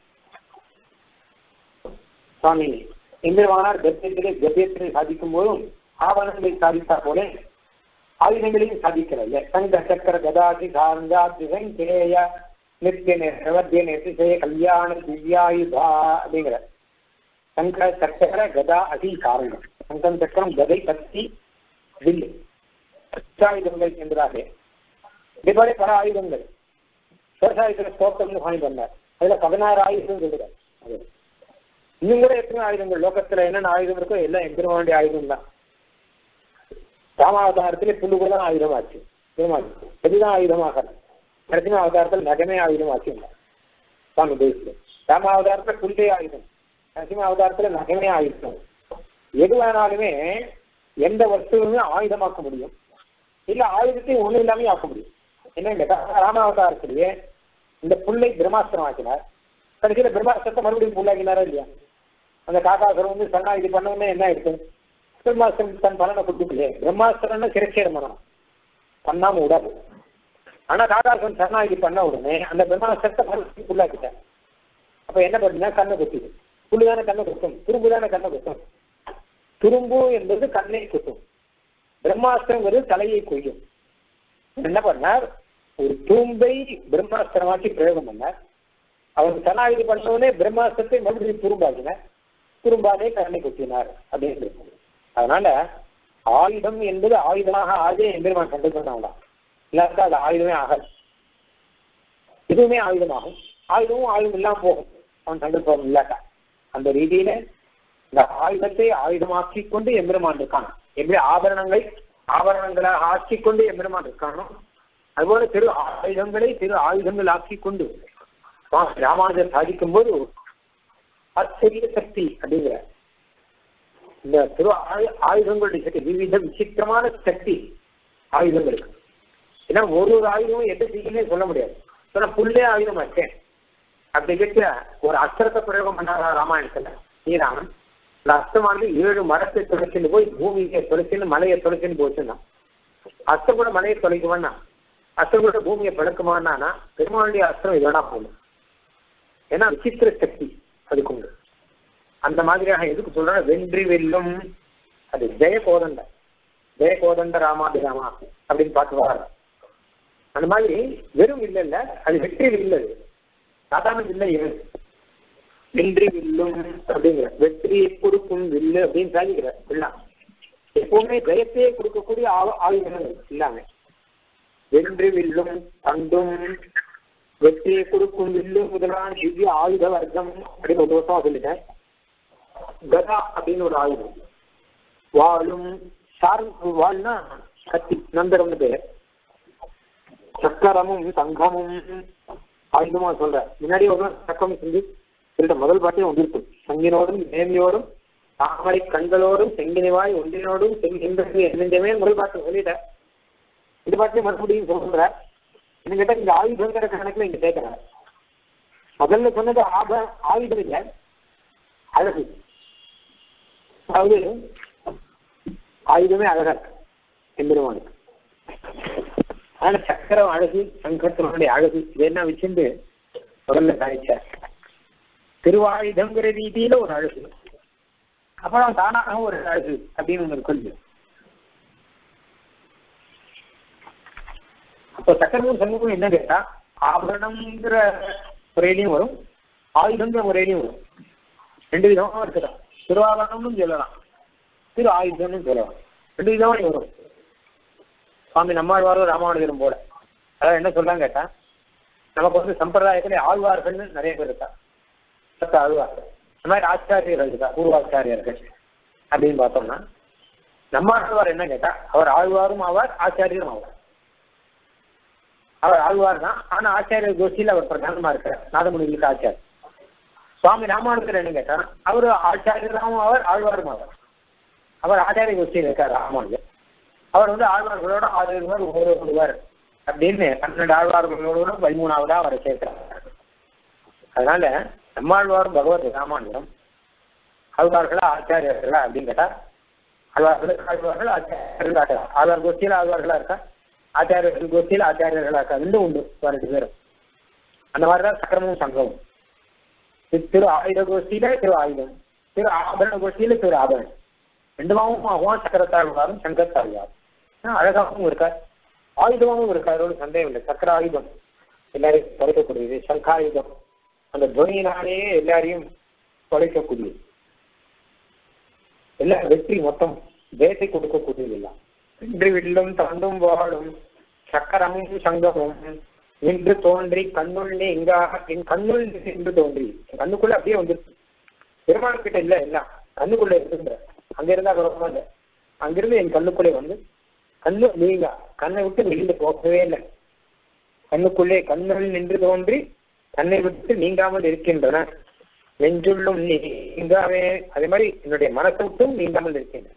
சுவாமி எம்பெருமானார் கத்தியத்திலே கத்தியத்திலே சாதிக்கும் போதும் ஆவணங்களை சாதித்தா போல ஆயுதங்களையும் சாதிக்கிறார் சங்க சக்கர கதாதி சார்ந்தா திசங்கேய நித்திய நிரவத்திய நெசிசய கல்யாண திவ்யாயுதா அப்படிங்கிற சங்க சக்கர கதா அதி காரணம் சங்கம் சக்கரம் கதை கத்தி வில்லு ஆயுதங்கள் என்பதாக இதுபோல பல ஆயுதங்கள் விவசாயத்துல தோட்டம்னு வாங்கி பண்ணார் அதுல பதினாறு ஆயுதம் சொல்லுறார் அது இன்னும் கூட எத்தனை ஆயுதங்கள் லோகத்துல என்னென்ன ஆயுதம் இருக்கோ எல்லாம் எம்பெருமானுடைய ஆயுதம் தான் ராமாவதாரத்திலே புல்லு கூட தான் ஆயுதமாச்சு பெருமாள் எதுதான் ஆயுதமாக நரசிம்ம அவதாரத்தில் நகமே ஆயுதமாச்சு சுவாமி தேசியம் ராமாவதாரத்துல புல்லே ஆயுதம் நரசிம்ம அவதாரத்துல நகமே ஆயுதம் எது வேணாலுமே எந்த வஸ்துவுமே ஆயுதமாக்க முடியும் இல்ல ஆயுதத்தையும் ஒண்ணு இல்லாமே ஆக்க முடியும் என்னன்னு கேட்டா ராமாவதாரத்திலேயே இந்த புல்லை பிரம்மாஸ்திரம் ஆக்கினார் கடைசியில பிரம்மாஸ்திரத்தை மறுபடியும் புல்லாக்கினாரா இல்லையா அந்த காக்காசுரம் வந்து சன்னா இது பண்ணவுடனே என்ன ஆயிடுச்சு பிரம்மாஸ்திரம் தன் பலனை கொடுக்கலையே பிரம்மாஸ்திரம்னா சிறச்சேரம் பண்ணணும் பண்ணாம விடாது ஆனா காக்காசுரம் சன்னா இது பண்ண உடனே அந்த பிரம்மாஸ்திரத்தை மறுபடியும் புல்லாக்கிட்டார் அப்ப என்ன பண்ணுனா கண்ணை குத்திது புல்லு தானே கண்ணை குத்தும் துரும்பு தானே கண்ணை குத்தும் துரும்பு என்பது கண்ணை குத்தும் பிரம்மாஸ்திரங்கிறது தலையை கொய்யும் என்ன பண்ணார் ஒரு தூம்பை பிரம்மாஸ்திரமாக்கி பிரயோகம் பண்ணார் அவர் சனாயுதி பண்ணவுடனே பிரம்மாஸ்திரத்தை மறுபடியும் துரும்பாக்கினார் துரும்பாதே கண்ணை குத்தினார் அப்படின்னு அதனால ஆயுதம் என்பது ஆயுதமாக ஆகவே எம்பெருமான் கண்டு பண்ணாங்களாம் இல்லாட்டா அது ஆயுதமே ஆகாது இதுவுமே ஆயுதமாகும் ஆயுதமும் ஆயுதம் இல்லாம போகும் அவன் சங்கல்பம் இல்லாட்டா அந்த ரீதியில இந்த ஆயுதத்தை ஆயுதமாக்கி கொண்டு எம்பெருமான் இருக்கான் எப்படி ஆபரணங்களை ஆபரணங்களாக ஆக்கி கொண்டு எம்பெருமான் இருக்கானோ அதுபோல திரு ஆயுதங்களை திரு ஆயுதங்கள் ஆக்கி கொண்டு ராமானுஜர் சாதிக்கும் போது ஆச்சரிய சக்தி அப்படிங்கிற இந்த திரு ஆயுதங்களுடைய சக்தி விவித விசித்திரமான சக்தி ஆயுதங்களுக்கு ஏன்னா ஒரு ஒரு ஆயுதமும் எந்த செய்யுமே சொல்ல முடியாது சொன்னா புல்லே ஆயுதம் ஆச்சேன் அப்படி கேட்ட ஒரு அஸ்திரத்தை பிரயோகம் பண்ணாரா ராமாயணத்துல ஸ்ரீராமன் இந்த அஸ்தமானது ஏழு மரத்தை தொலைச்சுன்னு போய் பூமியை தொலைச்சுன்னு மலையை தொலைச்சுன்னு போச்சுன்னா அஸ்திரம் கூட மலையை தொலைக்குமான்னா அஸ்திரம் கூட பூமியை பழக்குமானா பெருமாளுடைய அஸ்திரம் இதோட போகணும் ஏன்னா விசித்திர சக்தி அதுக்கு உண்டு அந்த மாதிரியாக எதுக்கு சொல்றேன் வென்றி வெல்லும் அது ஜெய கோதண்ட ஜெய கோதண்ட ராமாபிராமா அப்படின்னு பார்த்து வர அந்த மாதிரி வெறும் இல்லை இல்ல அது வெற்றி வில்லு அது சாதாரண வில்லை இது வென்றி வில்லும் அப்படிங்கிற வெற்றியை கொடுக்கும் வில்லு அப்படின்னு சாதிக்கிற எல்லாம் எப்பவுமே ஜெயத்தையே கொடுக்கக்கூடிய ஆ- ஆயுதங்கள் இல்லாம வென்றி வில்லும் தண்டும் வெற்றியை கொடுக்கும் வில்லு முதலான திவ்ய ஆயுத வர்க்கம் அப்படின்னு ஒரு வருஷமா சொல்லிட்டேன் கதா அப்படின்னு ஒரு ஆயுதம் வாளும் சார் வாள்னா கத்தி நந்தரம்னு பேர் சக்கரமும் சங்கமும் ஆயுதமா சொல்ற முன்னாடி ஒரு சக்கம் செஞ்சு சொல்லிட்ட முதல் பாட்டே ஒன்றிருக்கும் சங்கினோடும் நேமியோடும் தாமரை கண்களோடும் செங்கினிவாய் ஒன்றினோடும் செங்கின்றது என்னெஞ்சமே முதல் பாட்டு சொல்லிட்டேன் இந்த பாட்டு மறுபடியும் சொல்ற என்கிட்ட இந்த ஆயுதங்கிற கணக்குல இங்க கேட்கிறேன் முதல்ல சொன்னது ஆப ஆயுதம் இல்லை அழகு அதாவது ஆயுதமே அழகா இருக்கு எம்பெருமானுக்கு ஆனா சக்கரம் அழகு சங்கத்தினுடைய அழகு இதெல்லாம் வச்சிருந்து முதல்ல காய்ச்சார் திருவாயுதங்கிற ரீதியில ஒரு அழகு அப்புறம் தானாக ஒரு அழகு அப்படின்னு ஒன்று கொள்கை அப்போ சக்கரமும் சங்கமும் என்ன கேட்டா ஆபரணம்ங்கிற முறையிலையும் வரும் ஆயுதங்கிற முறையிலையும் வரும் ரெண்டு விதமா இருக்குதான் திருவாபரணம்னு சொல்லலாம் திரு ஆயுதம்னு சொல்லலாம் ரெண்டு விதமா வரும் சுவாமி நம்மாழ்வாரும் ராமானுஜரும் போல அதாவது என்ன சொல்றாங்க கேட்டா நமக்கு வந்து சம்பிரதாயத்துல ஆழ்வார்கள்னு நிறைய பேர் இருக்கா பத்து ஆழ்வார்கள் இந்த மாதிரி ஆச்சாரியர்கள் இருக்கா பூர்வாச்சாரியர்கள் அப்படின்னு பார்த்தோம்னா நம்மாழ்வார் என்ன கேட்டா அவர் ஆழ்வாரும் ஆவார் ஆச்சாரியரும் ஆவார் அவர் ஆழ்வார் தான் ஆனா ஆச்சாரியர் கோஷ்டியில் அவர் பிரதானமா இருக்கிறார் நாதமுனிகளுக்கு ஆச்சாரியர் சுவாமி ராமானுஜர் என்ன கேட்டா அவர் ஆச்சாரியராகவும் அவர் ஆழ்வாரும் ஆவார் அவர் ஆச்சாரிய கோஷ்டியில் இருக்கார் ராமானுஜர் அவர் வந்து ஆழ்வார்களோட ஆறு ஒரு ஒருவர் அப்படின்னு பன்னெண்டு ஆழ்வார்களோட பதிமூணாவதா அவரை சேர்க்கிறார் அதனால நம்மாழ்வாரும் பகவத் ராமானுஜம் ஆழ்வார்களா ஆச்சாரியர்களா அப்படின்னு கேட்டா ஆழ்வார்கள் ஆழ்வார்கள் ஆச்சாரியர்கள் ஆச்சாரம் ஆழ்வார் கோஷ்டியில் ஆழ்வார்களா இருக்கா ஆச்சாரியர்கள் கோஷ்டியில் ஆச்சாரியர்களா இருக்கா ரெண்டும் உண்டு ரெண்டு பேரும் அந்த மாதிரிதான் சக்கரமும் சங்கமும் திரு- திரு ஆயுத கோஷ்டியில திரு ஆயுதம் திரு ஆபரண கோஷ்டியில திரு ஆபரணம் ரெண்டுமாவும் ஆகும் சக்கரத்தாழ்வாரும் சங்கத்தாழ்வாரும் ஆனா அழகாகவும் இருக்கார் ஆயுதமாகவும் இருக்கார் ஒரு சந்தேகம் இல்லை சக்கர ஆயுதம் எல்லாரையும் தொலைக்கக்கூடியது சங்காயுதம் அந்த துவனியினாலேயே எல்லாரையும் தொலைக்கக்கூடியது எல்லா வெற்றி மொத்தம் ஜெயத்தை கொடுக்கக்கூடியது எல்லாம் வென்று வில்லும் தந்தும் வாழும் சக்கரமும் சங்கமும் நின்று தோன்றி கண்ணுள்ளே எங்காக என் கண்ணுள் நின்று தோன்றி என் கண்ணுக்குள்ள அப்படியே வந்துருச்சு பெருமாள் கிட்ட இல்ல எல்லாம் கண்ணுக்குள்ள இருக்குன்ற அங்க இருந்தா குழப்பமா இல்ல அங்கிருந்து என் கண்ணுக்குள்ளே வந்து கண்ணு நீங்க கண்ணை விட்டு வெளியில போகவே இல்லை கண்ணுக்குள்ளே கண்ணுள் நின்று தோன்றி கண்ணை விட்டு நீங்காமல் இருக்கின்றன நெஞ்சுள்ளும் நீங்காவே அதே மாதிரி என்னுடைய மனசை விட்டும் நீங்காமல் இருக்கின்றன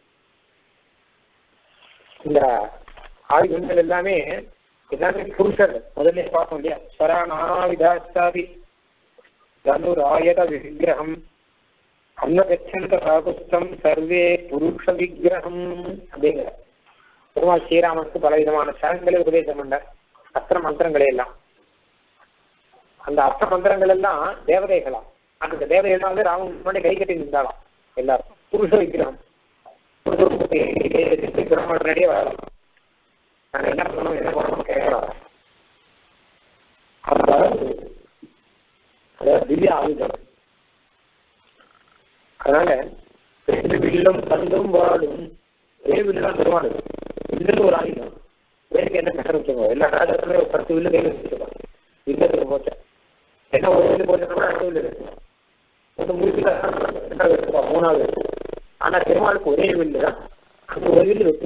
இந்த ஆயுதங்கள் எல்லாமே எல்லாமே புருஷர் முதல்ல பார்த்தோம் இல்லையா சரணாவிதாஸ்தாவி தனுர் ஆயத விக்கிரகம் அன்னகச்சந்த ராகுஸ்தம் சர்வே புருஷ விக்கிரகம் அப்படிங்கிற பெருமாள் ஸ்ரீராமனுக்கு பல விதமான சரங்களை உபதேசம் பண்ண அஸ்திர மந்திரங்களை எல்லாம் அந்த அஸ்திர மந்திரங்கள் எல்லாம் தேவதைகளாம் அந்த தேவதைகள் வந்து ராமன் முன்னாடி கை கட்டி நின்றாலாம் எல்லாரும் புருஷ விக்கிரகம் பிரம்மன் முன்னாடியே வரலாம் நாங்க என்ன பண்ணணும் என்ன பண்ணணும் கேட்கலாம் அதாவது அதாவது திவ்ய ஆயுதம் அதனால ரெண்டு வில்லும் பந்தும் வாழும் ஒரே வில்லுதான் பெருமாள் வில்லுன்னு ஒரு ஆயுதம் வேலைக்கு என்ன கஷ்டம் வச்சுக்கோ எல்லா ராஜாக்களுமே ஒரு பத்து வில்லு கையில் வச்சுக்கோங்க வில்லத்துக்கு போச்சேன் என்ன ஒரு வில்லு போச்சுன்னா அடுத்த வில்லு இருக்கும் ஒரு முடிச்சுல ரெண்டாவது எடுத்துக்கோ மூணாவது இருக்கும் ஆனா பெருமாளுக்கு ஒரே வில்லு தான் அந்த ஒரு வில்லு வச்சு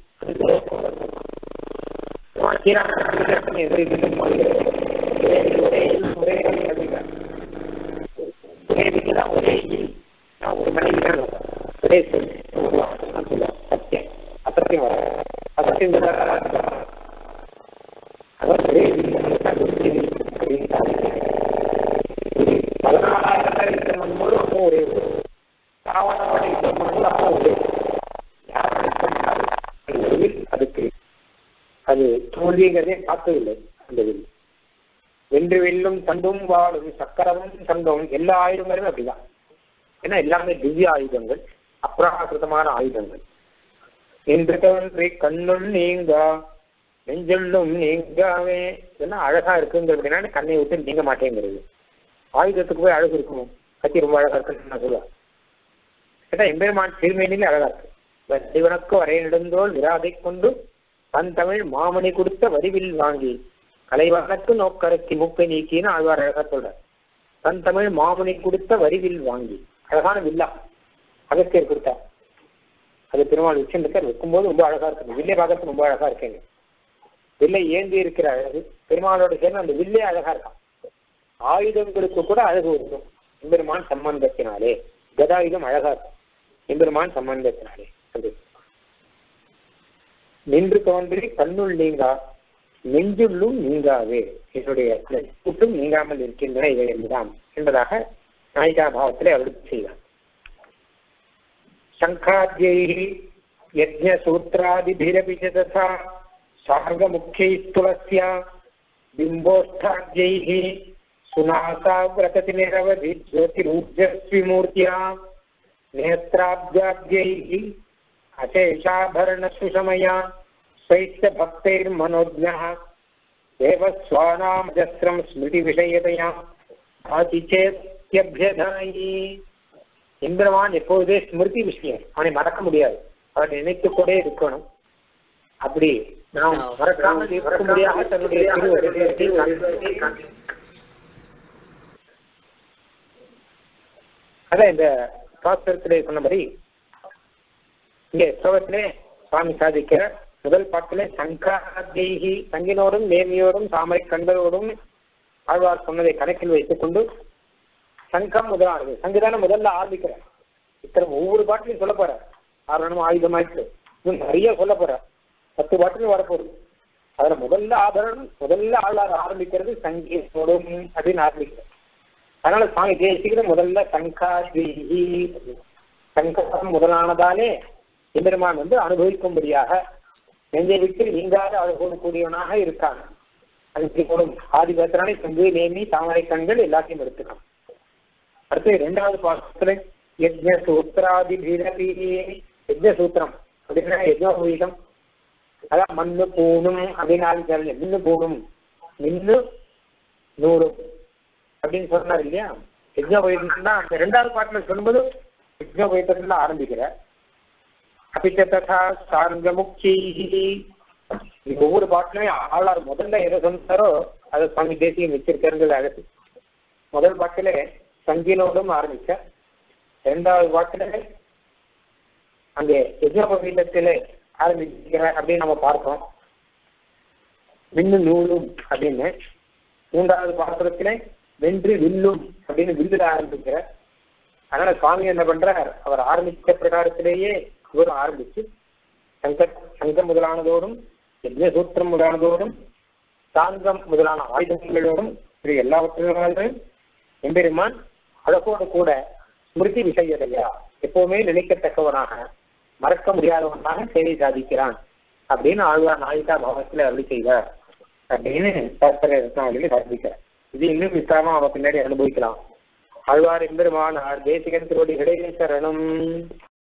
ஒரே நான் ஒரு மனைவி தான் ஒரே சொல் சத்தியம் அசத்தியம் வர அசத்தியம் அதான் ஒரே ஒரே ஒரு ராவணனை யுத்தம் பண்ணது அப்போ ஒரே யாரும் யுத்தம் பண்ணாது. அந்த ஒரு வில் அதுக்கு அது தோல்விங்கிறதே பார்த்ததில்லை அந்த வில் வென்று வெல்லும் தண்டும் வாழும் சக்கரமும் சங்கம் எல்லா ஆயுதங்களுமே அப்படிதான் ஏன்னா எல்லாமே திவ்ய ஆயுதங்கள் அப்ராகிருதமான ஆயுதங்கள் என்று தோன்றி கண்ணும் நீங்க நெஞ்சொல்லும் நீங்காவே இதெல்லாம் அழகா இருக்குங்க அப்படின்னா கண்ணை விட்டு நீங்க மாட்டேங்கிறது ஆயுதத்துக்கு போய் அழகு இருக்குமோ கத்தி ரொம்ப அழகா இருக்குன்னு நான் சொல்லுவேன் ஏன்னா எம்பெருமான் திருமேனிலே அழகா இருக்கு சிவனுக்கு வரை நெடுந்தோல் விராதை கொண்டு தன் தமிழ் மாமணி கொடுத்த வரிவில் வாங்கி கலைவனுக்கு நோக்கரக்கி மூக்கை நீக்கின்னு ஆழ்வார் அழகா சொல்றார் தன் தமிழ் மாமணி கொடுத்த வரிவில் வாங்கி அழகான வில்லா அகத்தியர் கொடுத்தார் அது பெருமாள் வச்சிருக்கார் வைக்கும்போது ரொம்ப அழகா இருக்கு வில்லை பார்க்கறது ரொம்ப அழகா இருக்கேங்க வில்லை ஏந்தி இருக்கிற அழகு பெருமாளோட சேர்ந்து அந்த வில்லே அழகா இருக்கான் ஆயுதங்களுக்கு கூட அழகு இருக்கும் எம்பெருமான் சம்பந்தத்தினாலே கதாயுதம் அழகா இருக்கும் எம்பெருமான் சம்பந்தத்தினாலே அது நின்று தோன்றி கண்ணுள் நீங்கா நெஞ்சுள்ளும் நீங்காவே என்னுடைய கூட்டும் நீங்காமல் இருக்கின்றன இவை என்பதாம் என்பதாக நாயிகா பாவத்திலே அருள் செய்தார் शङ्खाद्यैः यज्ञसूत्रादिभिरपि च तथा सार्गमुख्यैस्तुलस्य बिम्बोष्ठाद्यैः सुनासाव्रततिनिरवधि ज्योतिरूर्जस्विमूर्त्या नेत्राब्जाद्यैः अशेषाभरणसुषमया स्वैश्च भक्तैर्मनोज्ञः देवस्वानामजस्रं स्मृतिविषयतया भाति चेत्यभ्यधायी எம்பெருமான் எப்போதே ஸ்மிருதி விஷயம் அவனை மறக்க முடியாது அவனை நினைத்து கொண்டே இருக்கணும் அப்படி நாம் மறக்காமல் இருக்கும்படியாக தன்னுடைய திருவடியை அதான் இந்த சாஸ்திரத்திலே சொன்னபடி இங்கே ஸ்லோகத்திலே சுவாமி சாதிக்கிற முதல் பாட்டிலே சங்காதேகி சங்கினோடும் நேமியோடும் தாமரை கண்களோடும் ஆழ்வார் சொன்னதை கணக்கில் வைத்துக் கொண்டு சங்கம் முதலானது சங்குதான முதல்ல ஆரம்பிக்கிறேன் இத்தனை ஒவ்வொரு பாட்டிலையும் சொல்ல போற ஆரணம் ஆயுதமாயிட்டு இன்னும் நிறைய சொல்ல போற பத்து பாட்டிலும் வரப்போகுது அதுல முதல்ல ஆபரணம் முதல்ல ஆளார் ஆரம்பிக்கிறது சங்கீதோடும் அப்படின்னு ஆரம்பிக்கிறேன் அதனால சுவாமி தேசிக்கிற முதல்ல சங்காதேகி சங்கம் முதலானதாலே எம்பெருமான் வந்து அனுபவிக்கும்படியாக நெஞ்சை விட்டு நீங்காத அழகோடு கூடியவனாக இருக்காங்க அதுக்கு போடும் ஆதிபத்திரனை செங்கு நேமி தாமரை கண்கள் எல்லாத்தையும் எடுத்துக்கலாம் அடுத்து இரண்டாவது பாசத்துல யஜ்ஞ சூத்திராதி பீரபி யஜ்ஞ சூத்திரம் அப்படின்னா யஜ்னோபவீதம் அதான் மண்ணு பூணும் அப்படின்னு மின்னு பூணும் மின்னு நூறு அப்படின்னு சொன்னார் இல்லையா யஜ்னோபவீதம் தான் அந்த ரெண்டாவது பாட்டுல சொல்லும்போது யஜ்னோபவீதத்துல ஆரம்பிக்கிற அபிச்ச ததா சார்ந்த முக்தி ஒவ்வொரு பாட்டிலுமே ஆளார் முதல்ல எதை சொன்னாரோ அதை சுவாமி தேசியம் வச்சிருக்காருங்கிறது அழகு முதல் பாட்டிலே சங்கினோடும் ஆரம்பிச்ச இரண்டாவது பாட்டிலே அங்கே யஜ்னோபவீதத்திலே ஆரம்பிக்கிற அப்படின்னு நம்ம பார்த்தோம் விண்ணு நூலும் அப்படின்னு மூன்றாவது பாத்திரத்திலே வென்று வில்லும் அப்படின்னு வில்லுல ஆரம்பிக்கிற அதனால சுவாமி என்ன பண்றார் அவர் ஆரம்பித்த பிரகாரத்திலேயே இவரும் ஆரம்பிச்சு சங்க சங்கம் முதலானதோடும் யஜ்னசூத்திரம் முதலானதோடும் சாங்கம் முதலான ஆயுதங்களோடும் இது எல்லாவற்றிலும் எம்பெருமான் அழகோடு கூட ஸ்மிருதி விஷயத்தையா எப்பவுமே நினைக்கத்தக்கவனாக மறக்க முடியாதவனாக சேவை சாதிக்கிறான் அப்படின்னு ஆழ்வார் நாயிகா பாவத்துல அருளி செய்தார் அப்படின்னு சாஸ்திர ரத்னாவளியில் சாதிக்கிறார் இது இன்னும் விசாரமா அவ பின்னாடி அனுபவிக்கலாம் ஆழ்வார் எம்பெருமானார் தேசிகன் திருவடிகளே சரணம்